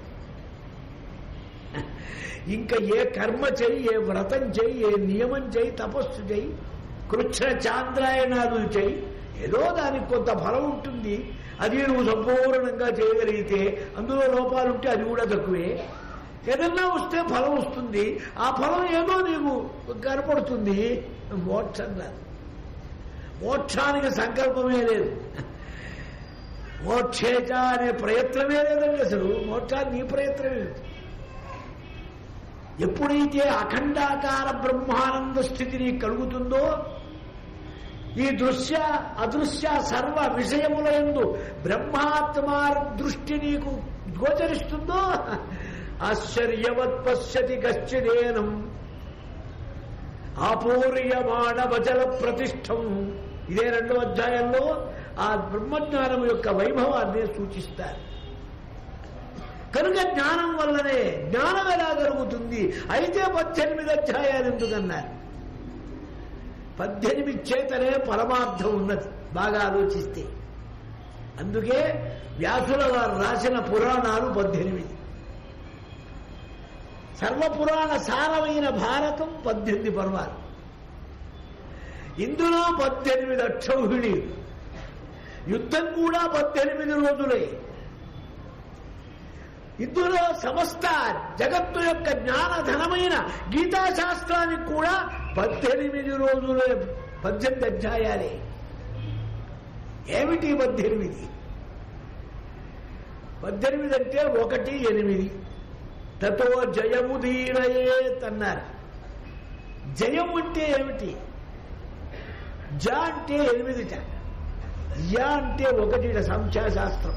ఇంకా ఏ కర్మ చెయ్యి ఏ వ్రతం చెయ్యి ఏ నియమం చెయ్యి తపస్సు చెయ్యి కృష్ణ చాంద్రాయణాదులు చెయ్యి ఏదో దానికి కొంత ఫలం ఉంటుంది అది నువ్వు సంపూర్ణంగా చేయగలిగితే అందులో లోపాలుంటే అది కూడా తక్కువే ఏదన్నా వస్తే ఫలం వస్తుంది ఆ ఫలం ఏదో నీకు కనపడుతుంది మోక్షం రాదు మోక్షానికి సంకల్పమే లేదు మోక్షేచ అనే ప్రయత్నమే లేదండి అసలు మోక్షాన్ని నీ ప్రయత్నమే లేదు ఎప్పుడైతే అఖండాకార బ్రహ్మానంద స్థితి నీకు కలుగుతుందో ఈ దృశ్య అదృశ్య సర్వ విషయముల ఎందు బ్రహ్మాత్మ దృష్టి నీకు గోచరిస్తుందో ఆశ్చర్యవత్ పశ్యతి గశ్చిదేనం ఆపూర్యమాణవచల ప్రతిష్టం ఇదే రెండో అధ్యాయంలో ఆ బ్రహ్మజ్ఞానం యొక్క వైభవాన్ని సూచిస్తారు కనుక జ్ఞానం వల్లనే జ్ఞానం ఎలా కలుగుతుంది అయితే పద్దెనిమిది అధ్యాయాలు ఎందుకన్నారు పద్దెనిమిది చేతనే పరమార్థం ఉన్నది బాగా ఆలోచిస్తే అందుకే వ్యాసుల వారు రాసిన పురాణాలు పద్దెనిమిది సర్వపురాణ సారమైన భారతం పద్దెనిమిది పర్వాలు ఇందులో పద్దెనిమిది అక్షౌహిణి యుద్ధం కూడా పద్దెనిమిది రోజులే ఇందులో సమస్త జగత్తు యొక్క జ్ఞానధనమైన గీతాశాస్త్రానికి కూడా పద్దెనిమిది రోజులే పద్దెనిమిది అధ్యాయాలే ఏమిటి పద్దెనిమిది పద్దెనిమిది అంటే ఒకటి ఎనిమిది తతో జయముదీరయేత్ అన్నారు జయం అంటే ఏమిటి జ అంటే ఎనిమిదిట య అంటే ఒకటిట సంఖ్యాశాస్త్రం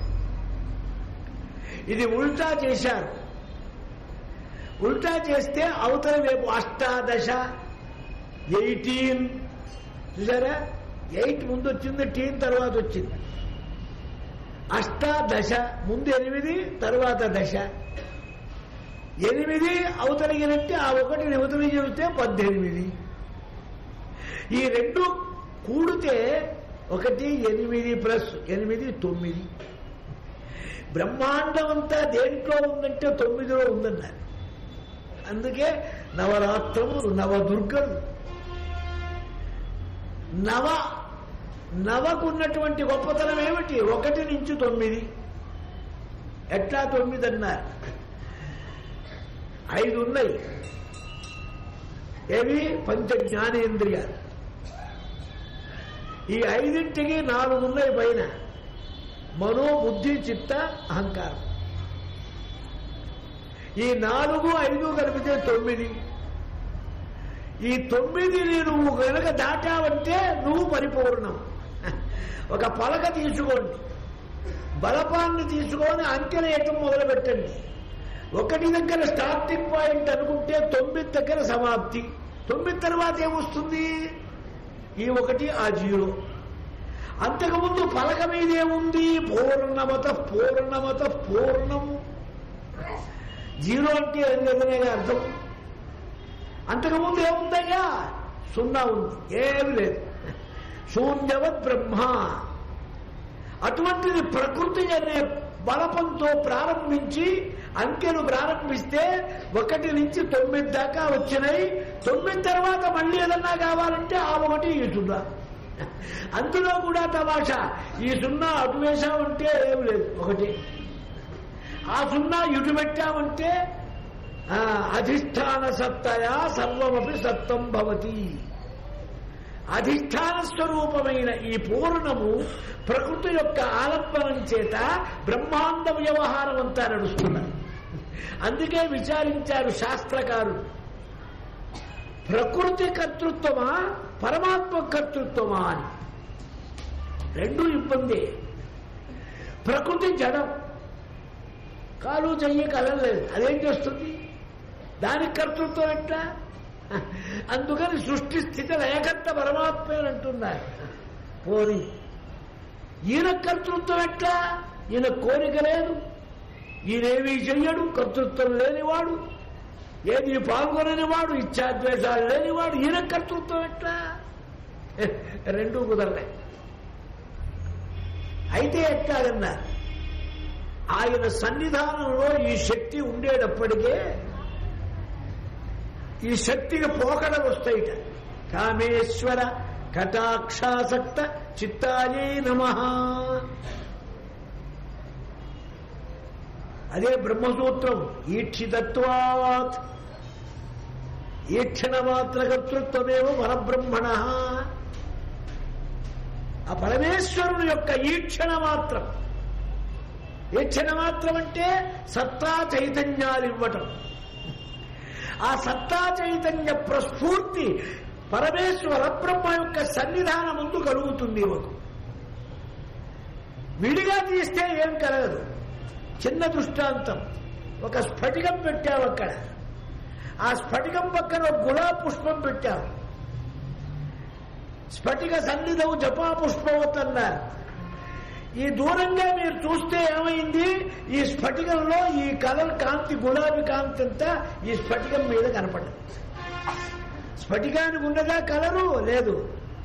ఇది ఉల్టా చేశారు ఉల్టా చేస్తే అవతల వైపు అష్టాదశ ఎయిటీన్ చూసారా ఎయిట్ ముందు వచ్చింది టీన్ తర్వాత వచ్చింది అష్టాదశ ముందు ఎనిమిది తర్వాత దశ ఎనిమిది అవతలిగినట్టే ఆ ఒకటి అవతలి చెబితే పద్దెనిమిది ఈ రెండు కూడితే ఒకటి ఎనిమిది ప్లస్ ఎనిమిది తొమ్మిది బ్రహ్మాండం అంతా దేంట్లో ఉందంటే తొమ్మిదిలో ఉందన్నారు అందుకే నవరాత్రములు నవదుర్గలు నవ నవకున్నటువంటి గొప్పతనం ఏమిటి ఒకటి నుంచి తొమ్మిది ఎట్లా తొమ్మిది అన్నారు ఐదు ఉన్నాయి ఏవి పంచ జ్ఞానేంద్రియాలు ఈ ఐదింటికి నాలుగు ఉన్నాయి పైన మనో బుద్ధి చిత్త అహంకారం ఈ నాలుగు ఐదు కలిపితే తొమ్మిది ఈ తొమ్మిదిని నువ్వు కనుక దాటావంటే నువ్వు పరిపూర్ణం ఒక పలక తీసుకోండి బలపాన్ని తీసుకొని అంకెలేయటం మొదలు పెట్టండి ఒకటి దగ్గర స్టార్టింగ్ పాయింట్ అనుకుంటే తొమ్మిది దగ్గర సమాప్తి తొమ్మిది తర్వాత ఏమొస్తుంది ఈ ఒకటి ఆ జీరో అంతకుముందు పలక మీద ఏముంది పూర్ణమత పూర్ణమత పూర్ణం జీరో అంటే ఏం లేదనేగా అర్థం అంతకుముందు ఏముందయ్యా సున్నా ఉంది ఏమి లేదు శూన్యవత్ బ్రహ్మ అటువంటిది ప్రకృతి అనే బలపంతో ప్రారంభించి అంకెలు ప్రారంభిస్తే ఒకటి నుంచి తొమ్మిది దాకా వచ్చినాయి తొమ్మిది తర్వాత మళ్ళీ ఏదన్నా కావాలంటే ఆ ఒకటి ఈ సున్నా అందులో కూడా తమాషా ఈ సున్నా అటు వేశామంటే ఏం లేదు ఒకటి ఆ సున్నా ఇటు పెట్టామంటే ఆ, అధిష్టాన సత్తయా సర్వమపి సత్తం భవతి అధిష్టాన స్వరూపమైన ఈ పూర్ణము ప్రకృతి యొక్క ఆలంబనం చేత బ్రహ్మాండ వ్యవహారం అంతా నడుస్తున్నది అందుకే విచారించారు శాస్త్రకారులు ప్రకృతి కర్తృత్వమా పరమాత్మ కర్తృత్వమా అని రెండు ఇబ్బంది ప్రకృతి జడం కాలు చెయ్యి కలలేదు అదేం చేస్తుంది దానికి కర్తృత్వం ఎట్లా అందుకని సృష్టి స్థితి లయకర్త పరమాత్మ అని అంటున్నారు పోని ఈయన కర్తృత్వం ఎట్లా ఈయన కోరిక లేదు ఈయనేమీ చెయ్యడు కర్తృత్వం లేనివాడు ఏది పాల్గొననివాడు ఇచ్చాద్వేషాలు లేనివాడు ఈయన కర్తృత్వం ఎట్లా రెండూ కుదరలే అయితే ఎట్లాగన్నారు ఆయన సన్నిధానంలో ఈ శక్తి ఉండేటప్పటికే ఈ శక్తికి పోకడలు వస్తాయిట కామేశ్వర కటాక్షాసక్త చిత్తాయే నమ అదే బ్రహ్మసూత్రం ఈక్షితత్వాత్ ఈక్షణ మాత్ర కర్తృత్వమేమో పరబ్రహ్మణ ఆ పరమేశ్వరుని యొక్క ఈక్షణ మాత్రం ఈక్షణ మాత్రం అంటే సత్తా చైతన్యాలు ఇవ్వటం ఆ సత్తా చైతన్య ప్రస్ఫూర్తి పరమేశ్వర బ్రహ్మ యొక్క సన్నిధానం ముందు కలుగుతుంది ఒక విడిగా తీస్తే ఏం కలగదు చిన్న దృష్టాంతం ఒక స్ఫటికం పెట్టావు అక్కడ ఆ స్ఫటికం పక్కన ఒక గులాబ్ పుష్పం పెట్టావు స్ఫటిక సన్నిధం జపా పుష్పవత్ అన్నారు ఈ దూరంగా మీరు చూస్తే ఏమైంది ఈ స్ఫటికంలో ఈ కలర్ కాంతి గులాబీ కాంతి అంతా ఈ స్ఫటికం మీద కనపడింది స్ఫటికానికి ఉన్నదా కలరు లేదు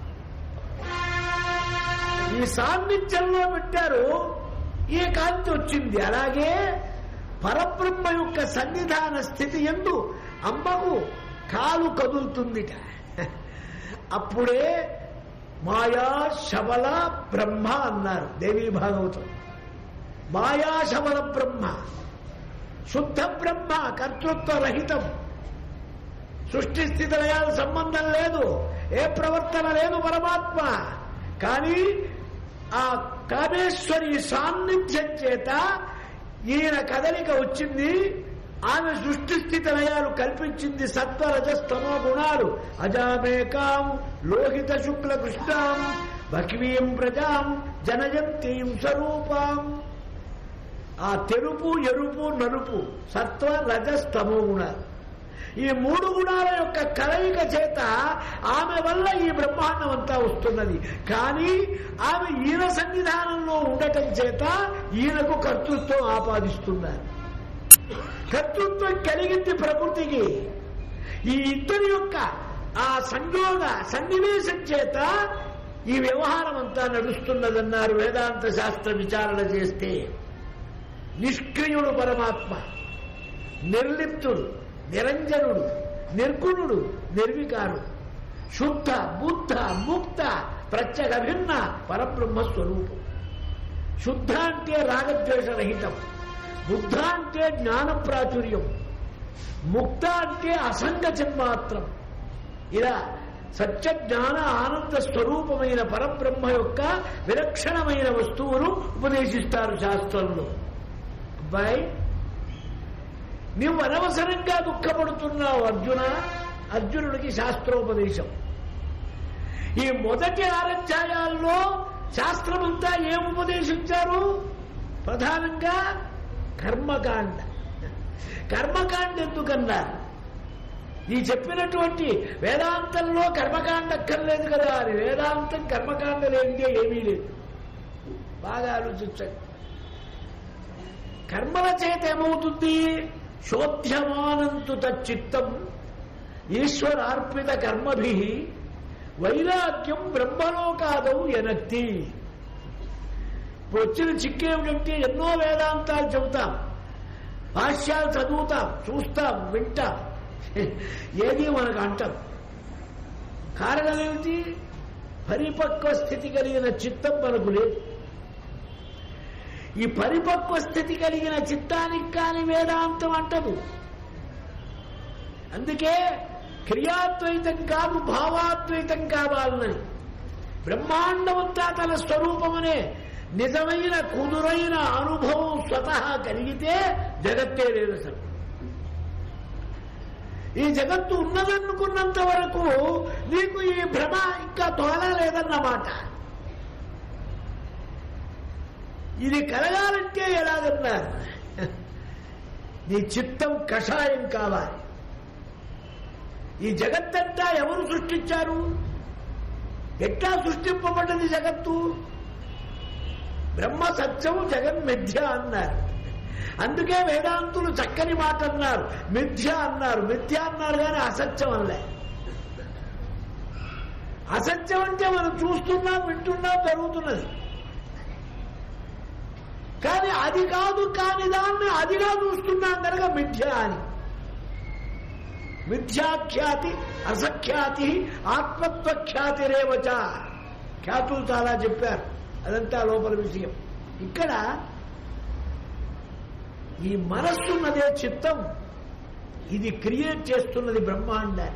ఈ సాన్నిధ్యంలో పెట్టారు ఈ కాంతి వచ్చింది అలాగే పరబ్రహ్మ యొక్క సన్నిధాన స్థితి ఎందు అమ్మకు కాలు కదులుతుందిట అప్పుడే మాయా శబల బ్రహ్మ అన్నారు దేవీ భాగవతం మాయా శబల బ్రహ్మ శుద్ధ బ్రహ్మ కర్తృత్వ రహితం సృష్టి స్థితి లయాల సంబంధం లేదు ఏ ప్రవర్తన లేదు పరమాత్మ కానీ ఆ కామేశ్వరి సాన్నిధ్యం చేత ఈయన కదలిక వచ్చింది ఆమె సృష్టి స్థితి లయాలు కల్పించింది సత్వ రజస్తమో గుణాలు అజామేకాం లోహిత శుక్ల కృష్ణాం భక్వీం ప్రజాం జనయంతీం స్వరూపాం ఆ తెలుపు ఎరుపు నలుపు సత్వ రజస్తమో గుణాలు ఈ మూడు గుణాల యొక్క కలయిక చేత ఆమె వల్ల ఈ బ్రహ్మాండం అంతా వస్తున్నది కానీ ఆమె ఈయన సన్నిధానంలో ఉండటం చేత ఈయనకు కర్తృత్వం ఆపాదిస్తున్నారు కర్తృత్వం కలిగింది ప్రకృతికి ఈ ఇద్దరి యొక్క ఆ సంయోగ సన్నివేశం చేత ఈ వ్యవహారం అంతా నడుస్తున్నదన్నారు వేదాంత శాస్త్ర విచారణ చేస్తే నిష్క్రియుడు పరమాత్మ నిర్లిప్తుడు నిరంజనుడు నిర్గుణుడు నిర్వికారుడు శుద్ధ బుద్ధ ముక్త ప్రత్యేక భిన్న పరబ్రహ్మ స్వరూపం శుద్ధ అంటే రాగద్వేష రహితం బుద్ధ అంటే జ్ఞాన ప్రాచుర్యం ముక్త అంటే అసంగ చిన్మాత్రం ఇలా సత్య జ్ఞాన ఆనంద స్వరూపమైన పరబ్రహ్మ యొక్క విలక్షణమైన వస్తువును ఉపదేశిస్తారు శాస్త్రంలో అబ్బాయి నువ్వు అనవసరంగా దుఃఖపడుతున్నావు అర్జున అర్జునుడికి శాస్త్రోపదేశం ఈ మొదటి ఆరధ్యాయాల్లో శాస్త్రమంతా ఏం ఉపదేశించారు ప్రధానంగా కర్మకాండ కర్మకాండ ఎందుకన్నారు ఈ చెప్పినటువంటి వేదాంతంలో కర్మకాండ అక్కర్లేదు కదా అని వేదాంతం కర్మకాండ లేనిదే ఏమీ లేదు బాగా ఆలోచించండి కర్మల చేత ఏమవుతుంది శోధ్యమానంతు తచ్చిత్తం ఈశ్వరార్పిత కర్మభి వైరాగ్యం బ్రహ్మలోకాదౌ ఎనక్తి ఇప్పుడు వచ్చిన చిక్కేమిటంటే ఎన్నో వేదాంతాలు చెబుతాం భాష్యాలు చదువుతాం చూస్తాం వింటాం ఏది మనకు అంటాం కారణం ఏమిటి పరిపక్వ స్థితి కలిగిన చిత్తం మనకు లేదు ఈ పరిపక్వ స్థితి కలిగిన చిత్తానికి కాని వేదాంతం అంటదు అందుకే క్రియాద్వైతం కాదు భావాద్వైతం కావాలని బ్రహ్మాండమంతా తన స్వరూపమనే నిజమైన కుదురైన అనుభవం స్వతహా కలిగితే జగత్తే లేదు అసలు ఈ జగత్తు ఉన్నదనుకున్నంత వరకు నీకు ఈ భ్రమ ఇంకా తోలలేదన్నమాట ఇది కలగాలంటే ఎలాగన్నారు నీ చిత్తం కషాయం కావాలి ఈ జగత్తంతా ఎవరు సృష్టించారు ఎట్లా సృష్టింపబడ్డది జగత్తు బ్రహ్మ సత్యం జగన్ మిథ్య అన్నారు అందుకే వేదాంతులు చక్కని మాట అన్నారు మిథ్య అన్నారు మిథ్య అన్నారు కానీ అసత్యం అనలే అసత్యం అంటే మనం చూస్తున్నాం వింటున్నాం జరుగుతున్నది కానీ అది కాదు కాని దాన్ని అదిగా చూస్తున్నాం కనుక మిథ్య అని మిథ్యాఖ్యాతి అసఖ్యాతి ఆత్మత్వ ఖ్యాతిరేవచ ఖ్యాతులు చాలా చెప్పారు అదంతా లోపల విషయం ఇక్కడ ఈ మనస్సున్నదే చిత్తం ఇది క్రియేట్ చేస్తున్నది బ్రహ్మాండాన్ని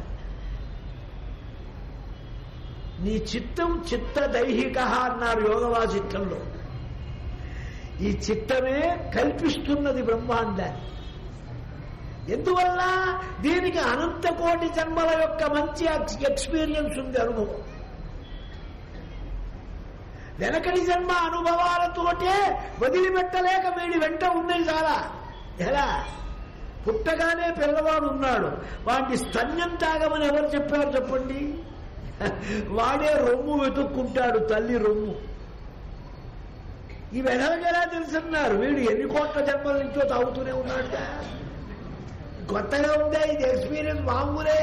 నీ చిత్తం చిత్త దైహిక అన్నారు యోగవాసిత్వంలో ఈ చిత్తమే కల్పిస్తున్నది బ్రహ్మాండాన్ని ఎందువల్ల దీనికి అనంత కోటి జన్మల యొక్క మంచి ఎక్స్పీరియన్స్ ఉంది అనుభవం వెనకటి జన్మ అనుభవాలతోటే వదిలిపెట్టలేక వీడి వెంట ఉన్నాయి చాలా ఎలా పుట్టగానే పిల్లవాడు ఉన్నాడు వాడిని స్తన్యం తాగమని ఎవరు చెప్పారు చెప్పండి వాడే రొమ్ము వెతుక్కుంటాడు తల్లి రొమ్ము ఈ వెనకకి ఎలా తెలుసున్నారు వీడు ఎన్ని కోట్ల జన్మల నుంచో తాగుతూనే ఉన్నాడు కొత్తగా ఉందే ఇది ఎక్స్పీరియన్స్ మామూలే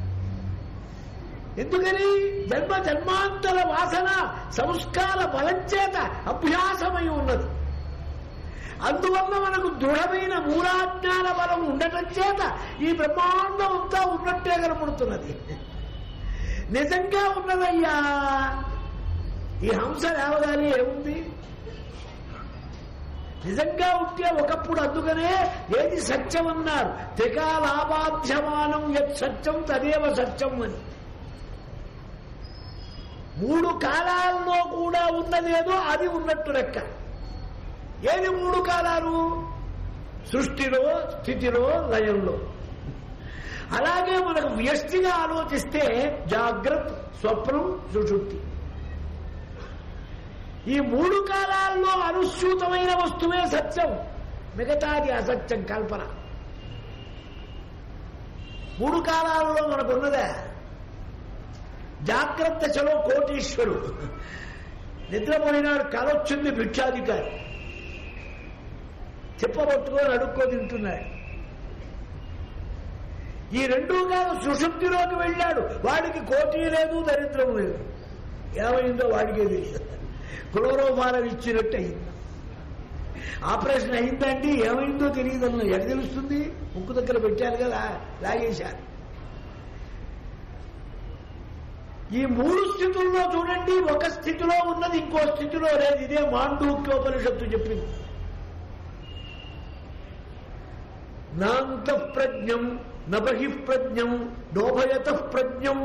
ఎందుకని జన్మ జన్మాంతర వాసన సంస్కార బలం చేత అభ్యాసమై ఉన్నది అందువల్ల మనకు దృఢమైన మూలాజ్ఞాన బలం ఉండటం చేత ఈ బ్రహ్మాండం అంతా ఉన్నట్టే కనపడుతున్నది నిజంగా ఉన్నదయ్యా ఈ హంస లేవగానే ఏముంది నిజంగా ఉంటే ఒకప్పుడు అందుకనే ఏది సత్యం అన్నారు త్రికాలాబాధ్యమానం యత్ సత్యం తదేవ సత్యం అని మూడు కాలాల్లో కూడా ఉన్నదేదో అది ఉన్నట్టు లెక్క ఏది మూడు కాలాలు సృష్టిలో స్థితిలో లయంలో అలాగే మనకు వ్యష్టిగా ఆలోచిస్తే జాగ్రత్త స్వప్నం సుషుప్తి ఈ మూడు కాలాల్లో అనుస్యూతమైన వస్తువే సత్యం మిగతాది అసత్యం కల్పన మూడు కాలాలలో మనకున్నదే జాగ్రత్త చలో కోటీశ్వరుడు నిద్రపోయినాడు కలొచ్చింది భిక్షాధికారి చెప్పబట్టుకొని అడుక్కో తింటున్నాడు ఈ రెండు కాదు సుషుప్తిలోకి వెళ్ళాడు వాడికి కోటి లేదు దరిద్రం లేదు ఏమైందో వాడికే తెలియదు క్లోరోఫారం ఇచ్చినట్టు అయింది ఆపరేషన్ అయిందండి ఏమైందో తెలియదు ఎక్కడ తెలుస్తుంది ముక్కు దగ్గర పెట్టారు కదా లాగేశారు ఈ మూడు స్థితుల్లో చూడండి ఒక స్థితిలో ఉన్నది ఇంకో స్థితిలో లేదు ఇదే మాండూక్యోపనిషత్తు చెప్పింది నాంత ప్రజ్ఞం నబహి ప్రజ్ఞం నోభయత ప్రజ్ఞం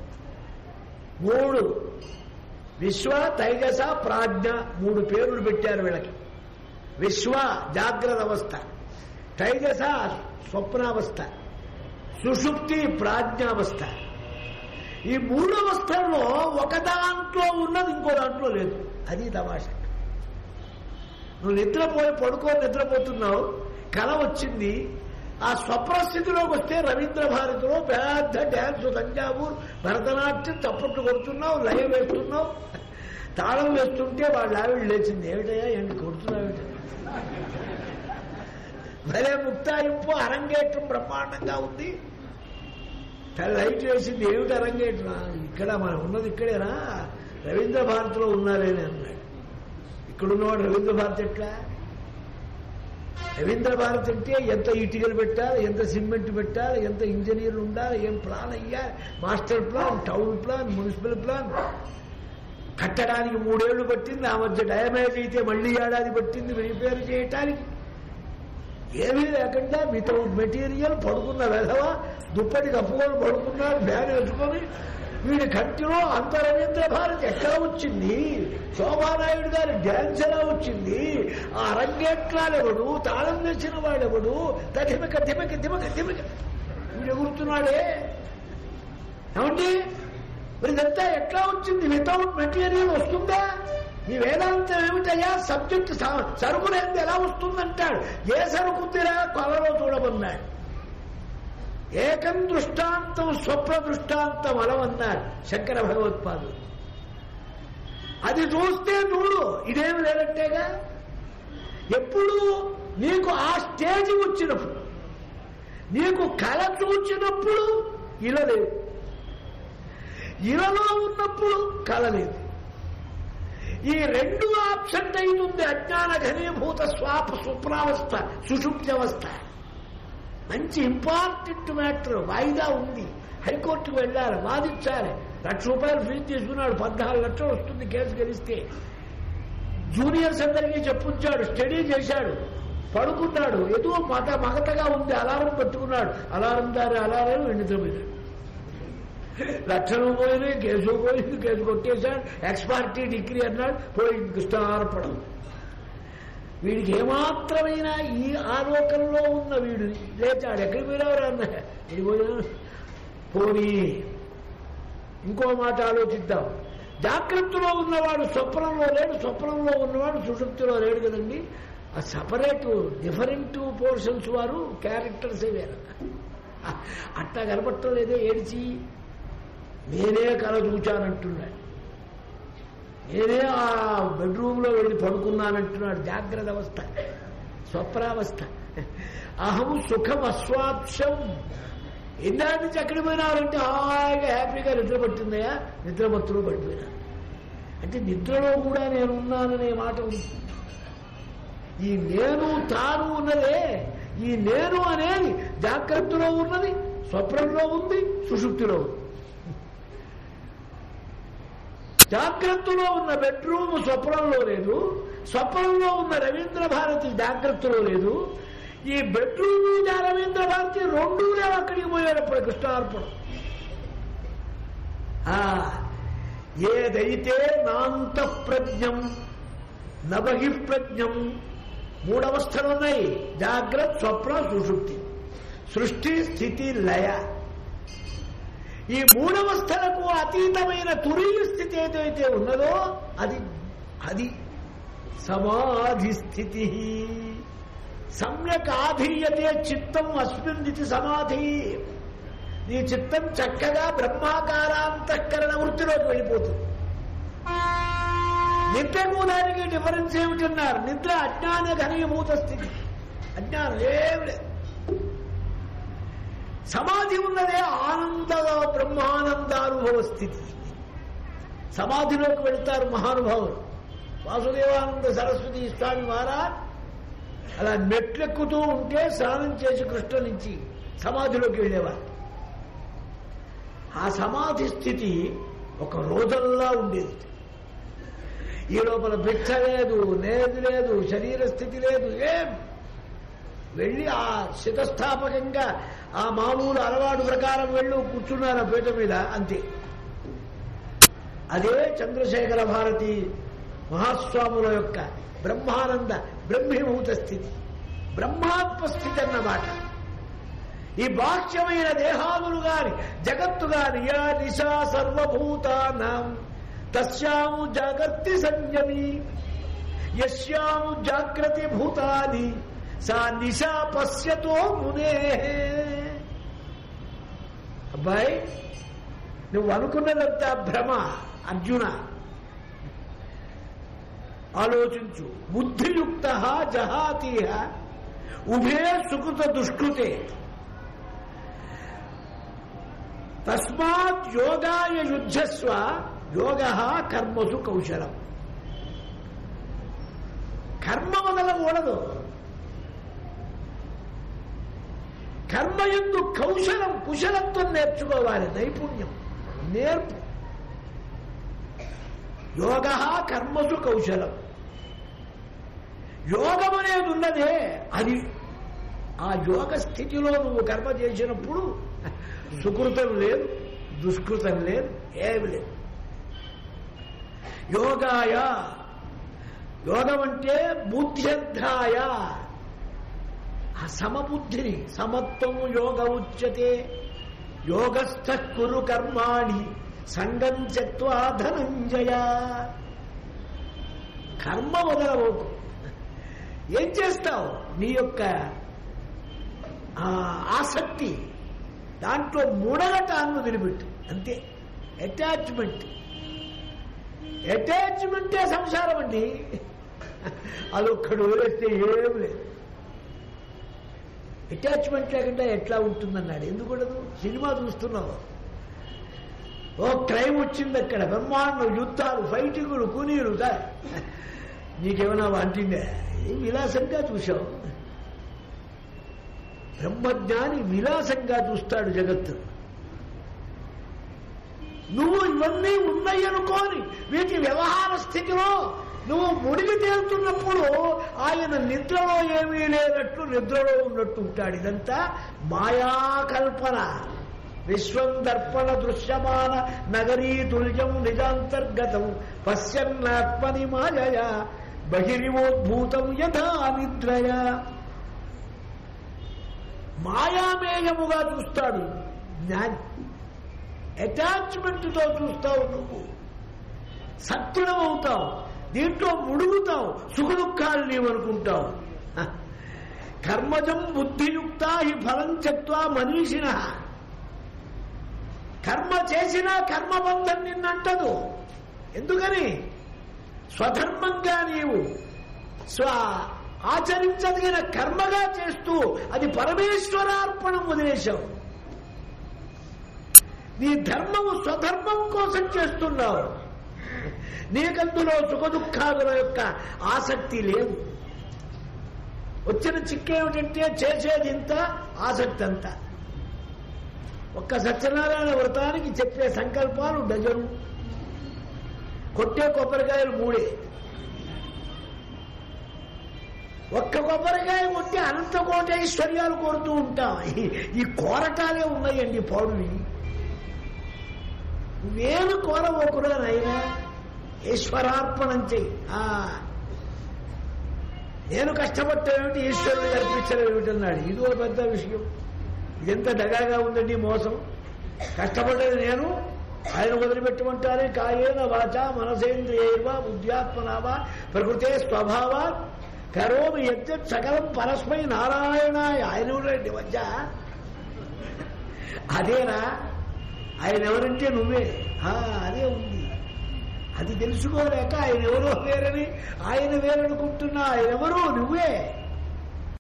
మూడు విశ్వ తైజస ప్రాజ్ఞ మూడు పేర్లు పెట్టారు వీళ్ళకి విశ్వ జాగ్రత్త అవస్థ తైజస స్వప్నావస్థ సుషుప్తి ప్రాజ్ఞావస్థ ఈ మూడు అవస్థల్లో ఒక దాంట్లో ఉన్నది ఇంకో దాంట్లో లేదు అది తమాషా నువ్వు నిద్రపోయి పడుకో నిద్రపోతున్నావు కళ వచ్చింది ఆ స్వప్న స్థితిలోకి వస్తే రవీంద్ర భారతిలో పెద్ద డ్యాన్స్ తంజావూర్ భరతనాట్యం చప్పట్లు కొడుతున్నావు లయ వేస్తున్నావు తాళం వేస్తుంటే వాళ్ళ ఆవిడ లేచింది ఏమిటయ్యా ఏంటి కొడుతున్నావు భలే ముక్తాయింపు అరంగేట్రం బ్రహ్మాండంగా ఉంది తెల్ల లైట్ వేసింది ఏమిటి అరంగేట్రా ఇక్కడ మనం ఉన్నది ఇక్కడేనా రవీంద్ర భారతిలో ఉన్నారేని అన్నాడు ఇక్కడున్నవాడు రవీంద్ర భారతి ఎట్లా రవీంద్ర భారత్ అంటే ఎంత ఇటుకలు పెట్టాలి ఎంత సిమెంట్ పెట్టాలి ఎంత ఇంజనీర్లు ఉండాలి ఏం ప్లాన్ అయ్యాలి master plan town plan municipal plan కట్టడానికి మూడేళ్లు పట్టింది ఆ మధ్య డయామేజ్ అయితే మళ్ళీ ఏడాది పట్టింది రిపేర్ చేయటానికి ఏమీ లేకుండా వితౌట్ మెటీరియల్ పడుకున్న వెధవ దుప్పటి కప్పుకొని పడుకున్నారు ఫ్యాన్ వేసుకొని వీడి కంటిలో అంత రవీంద్ర భారత్ ఎక్కడ వచ్చింది శోభానాయుడు గారి డ్యాన్స్ ఎలా వచ్చింది ఆ అరంగేట్లాలెవడు తాళం వేసిన వాడెవడు తదిమక దిమక దిమక దిమక వీడు ఎగురుతున్నాడే ఏమండి మరి ఇదంతా ఎట్లా వచ్చింది వితౌట్ మెటీరియల్ వస్తుందా ఈ వేదాంతం ఏమిటయ్యా సబ్జెక్ట్ సరుకు లేనిది ఎలా వస్తుందంటాడు ఏ సరుకు తీరా కొలలో చూడమన్నాడు ఏకం దృష్టాంతం స్వప్న దృష్టాంతం అలవన్నాడు శంకర భగవత్పాదు అది చూస్తే చూడు ఇదేమి లేదంటేగా ఎప్పుడు నీకు ఆ స్టేజ్ వచ్చినప్పుడు నీకు కళ చూచినప్పుడు ఇలా లేదు ఇలలో ఉన్నప్పుడు కళ లేదు ఈ రెండు ఆప్షన్ అవుతుంది అజ్ఞాన ఘనీభూత స్వాప స్వప్నావస్థ సుషుప్త్యవస్థ మంచి ఇంపార్టెంట్ మ్యాటర్ వాయిదా ఉంది హైకోర్టుకు వెళ్ళాలి వాదించాలి లక్ష రూపాయలు ఫీజు తీసుకున్నాడు పద్నాలుగు లక్షలు వస్తుంది కేసు గెలిస్తే జూనియర్స్ అందరికీ చెప్పుంచాడు స్టడీ చేశాడు పడుకున్నాడు ఏదో మగ మగతగా ఉంది అలారం పెట్టుకున్నాడు అలారం దారి అలారం నిద్రపోయినాడు లక్షణం పోయింది కేసు పోయింది కేసు కొట్టేశాడు ఎక్స్పార్టీ డిగ్రీ అన్నాడు పోయింది కృష్ణార్పణం వీడికి ఏమాత్రమైనా ఈ ఆలోకంలో ఉన్న వీడు లేచాడు ఎక్కడికి పోయినారు అన్న ఇది పోయినా పోనీ ఇంకో మాట ఆలోచిద్దాం జాగ్రత్తలో ఉన్నవాడు స్వప్నంలో లేడు స్వప్నంలో ఉన్నవాడు సుషుప్తిలో లేడు కదండి ఆ సపరేట్ డిఫరెంట్ పోర్షన్స్ వారు క్యారెక్టర్స్ వేరు అట్టా కనపడటం లేదే ఏడిచి నేనే కల చూచానంటున్నాడు నేనే ఆ బెడ్రూమ్లో వెళ్ళి పడుకున్నానంటున్నాడు జాగ్రత్త అవస్థ స్వప్నావస్థ అహం సుఖం అస్వాప్సం ఇందా నుంచి ఎక్కడికి పోయినారంటే హాయిగా హ్యాపీగా నిద్ర పట్టిందయా నిద్రమత్తులో పడిపోయినా అంటే నిద్రలో కూడా నేను ఉన్నాననే మాట ఉంది ఈ నేను తాను ఉన్నదే ఈ నేను అనేది జాగ్రత్తలో ఉన్నది స్వప్నంలో ఉంది సుషుప్తిలో ఉంది జాగ్రత్తలో ఉన్న బెడ్రూమ్ స్వప్నంలో లేదు స్వప్నంలో ఉన్న రవీంద్ర భారతి జాగ్రత్తలో లేదు ఈ బెడ్రూమ్ రవీంద్ర భారతి రెండూ లేవు అక్కడికి పోయేటప్పుడు కృష్ణార్పణం ఆ, ఏదైతే నాంత ప్రజ్ఞం నబహి ప్రజ్ఞం మూడవస్థలు ఉన్నాయి జాగ్రత్త స్వప్న సుషుప్తి సృష్టి స్థితి లయ ఈ మూడవస్థలకు అతీతమైన తురీయ స్థితి ఏదైతే ఉన్నదో అది అది సమాధి స్థితి సమ్యక్ ఆధీయతే చిత్తం అస్మిన్నితి సమాధి నీ చిత్తం చక్కగా బ్రహ్మాకారాంతఃకరణ వృత్తిలోకి వెళ్ళిపోతుంది నిద్రకు దానికి డిఫరెన్స్ ఏమిటన్నారు నిద్ర అజ్ఞాన ఘనీభూత స్థితి అజ్ఞానం ఏం లేదు సమాధి ఉన్నదే ఆనంద బ్రహ్మానందానుభవ స్థితి సమాధిలోకి వెళ్తారు మహానుభావులు వాసుదేవానంద సరస్వతి స్వామి వారా అలా మెట్లెక్కుతూ ఉంటే స్నానం చేసి కృష్ణ నుంచి సమాధిలోకి వెళ్ళేవారు ఆ సమాధి స్థితి ఒక రోజల్లా ఉండేది ఈ లోపల భిక్ష లేదు నేది లేదు శరీర స్థితి లేదు ఏం వెళ్ళి ఆ శితస్థాపకంగా ఆ మామూలు అలవాటు ప్రకారం వెళ్ళు కూర్చున్నారు ఆ పీట మీద అంతే అదే చంద్రశేఖర భారతి మహాస్వాముల యొక్క బ్రహ్మానంద బ్రహ్మీభూత స్థితి బ్రహ్మాత్మ స్థితి అన్నమాట ఈ బాహ్యమైన దేహాదులు గాని జగత్తు గాని యా నిశా సర్వభూతానాం తస్యాము జాగర్తి సంయమి యస్యాము జాగ్రతి భూతాని సా నిశా పశ్యతో మునే అబ్బాయి నువ్వు అనుకున్నదంతా భ్రమ అర్జున ఆలోచించు బుద్ధియుక్త జహాతీయ ఉభే సుకృత దుష్కృతే తస్మాత్ యోగాయ యుద్ధస్వ యోగ కర్మసు కౌశలం కర్మ వదలకూడదు కర్మ ఎందు కౌశలం కుశలత్వం నేర్చుకోవాలి నైపుణ్యం నేర్పు యోగ కర్మసు కౌశలం యోగం అనేది ఉన్నదే అది ఆ యోగ స్థితిలో నువ్వు కర్మ చేసినప్పుడు సుకృతం లేదు దుష్కృతం లేదు ఏమి లేదు యోగాయ యోగం అంటే బుద్ధ్యర్థాయ ఆ సమబుద్ధిని సమత్వము యోగ ఉచ్యతే యోగస్థ కురు కర్మాణి సంగం చత్వా ధనంజయ కర్మ వదలవోకు ఏం చేస్తావు నీ యొక్క ఆ ఆసక్తి దాంట్లో ముడగటాన్ని వదిలిపెట్టు అంతే అటాచ్మెంట్ అటాచ్మెంటే సంసారం అండి అది ఒక్కడు వదిలేస్తే ఏం లేదు అటాచ్మెంట్ లేకుండా ఎట్లా ఉంటుందన్నాడు ఎందుకుండదు సినిమా చూస్తున్నావు ఓ క్రైమ్ వచ్చింది అక్కడ బ్రహ్మాండం యుద్ధాలు ఫైటింగులు కునీలు దా- నీకేమైనా వంటిందే ఏం విలాసంగా చూశావు బ్రహ్మజ్ఞాని విలాసంగా చూస్తాడు జగత్తు నువ్వు ఇవన్నీ ఉన్నాయి అనుకోని వీటి వ్యవహార స్థితిలో నువ్వు ముడిగి తేలుతున్నప్పుడు ఆయన నిద్రలో ఏమీ లేనట్టు నిద్రలో ఉన్నట్టు ఉంటాడు ఇదంతా మాయాకల్పన విశ్వం దర్పణ దృశ్యమాన నగరీ తుల్యం నిజాంతర్గతం పశ్యన్నాత్మని మాయయా బహిరివోద్భూతం యథా నిద్రయ మాయామేయముగా చూస్తాడు జ్ఞాని అటాచ్మెంట్తో చూస్తావు నువ్వు సత్యుడమవుతావు దీంట్లో ముడుగుతావు సుఖ దుఃఖాలు నీవనుకుంటావు హ. కర్మజం బుద్ధియుక్త ఈ ఫలం చెప్తా మనీషిన కర్మ చేసినా కర్మబంధం నిన్నంటదు ఎందుకని స్వధర్మంగా నీవు స్వ ఆచరించదగిన కర్మగా చేస్తూ అది పరమేశ్వరార్పణం వదిలేశావు నీ ధర్మము స్వధర్మం కోసం చేస్తున్నావు నీకందులో సుఖ దుఃఖాదుల యొక్క ఆసక్తి లేదు వచ్చిన చిక్కేమిటంటే చేసేది ఇంత ఆసక్తి అంతా ఒక్క సత్యనారాయణ వ్రతానికి చెప్పే సంకల్పాలు డజను కొట్టే కొబ్బరికాయలు మూడే ఒక్క కొబ్బరికాయ కొట్టి అనంత కోటైశ్వర్యాలు కోరుతూ ఉంటాం ఈ- ఈ కోరటాలే ఉన్నాయండి పౌరుని వేలు కోరవోకురా నైనా ఈశ్వరార్పణం చెయ్యి ఆ, నేను కష్టపడతానేమిటి ఈశ్వరుడు కల్పించడం ఏమిటన్నాడు ఇది ఒక పెద్ద విషయం ఇదెంత దగాగా ఉందండి మోసం కష్టపడ్డది నేను ఆయన వదిలిపెట్టమంటారే కాయేన వాచ మనసేంద్రియైవ బుద్ధ్యాత్మనావా ప్రకృతే స్వభావ కరోమి యజ్ఞత్ సకలం పరస్మై నారాయణాయ ఆయన ఎవరండి మధ్య అదేనా ఆయన ఎవరంటే నువ్వే ఆ, అదే ఉంది అది తెలుసుకోలేక ఆయన ఎవరో వేరని ఆయన వేరనుకుంటున్నా ఆయన ఎవరు నువ్వే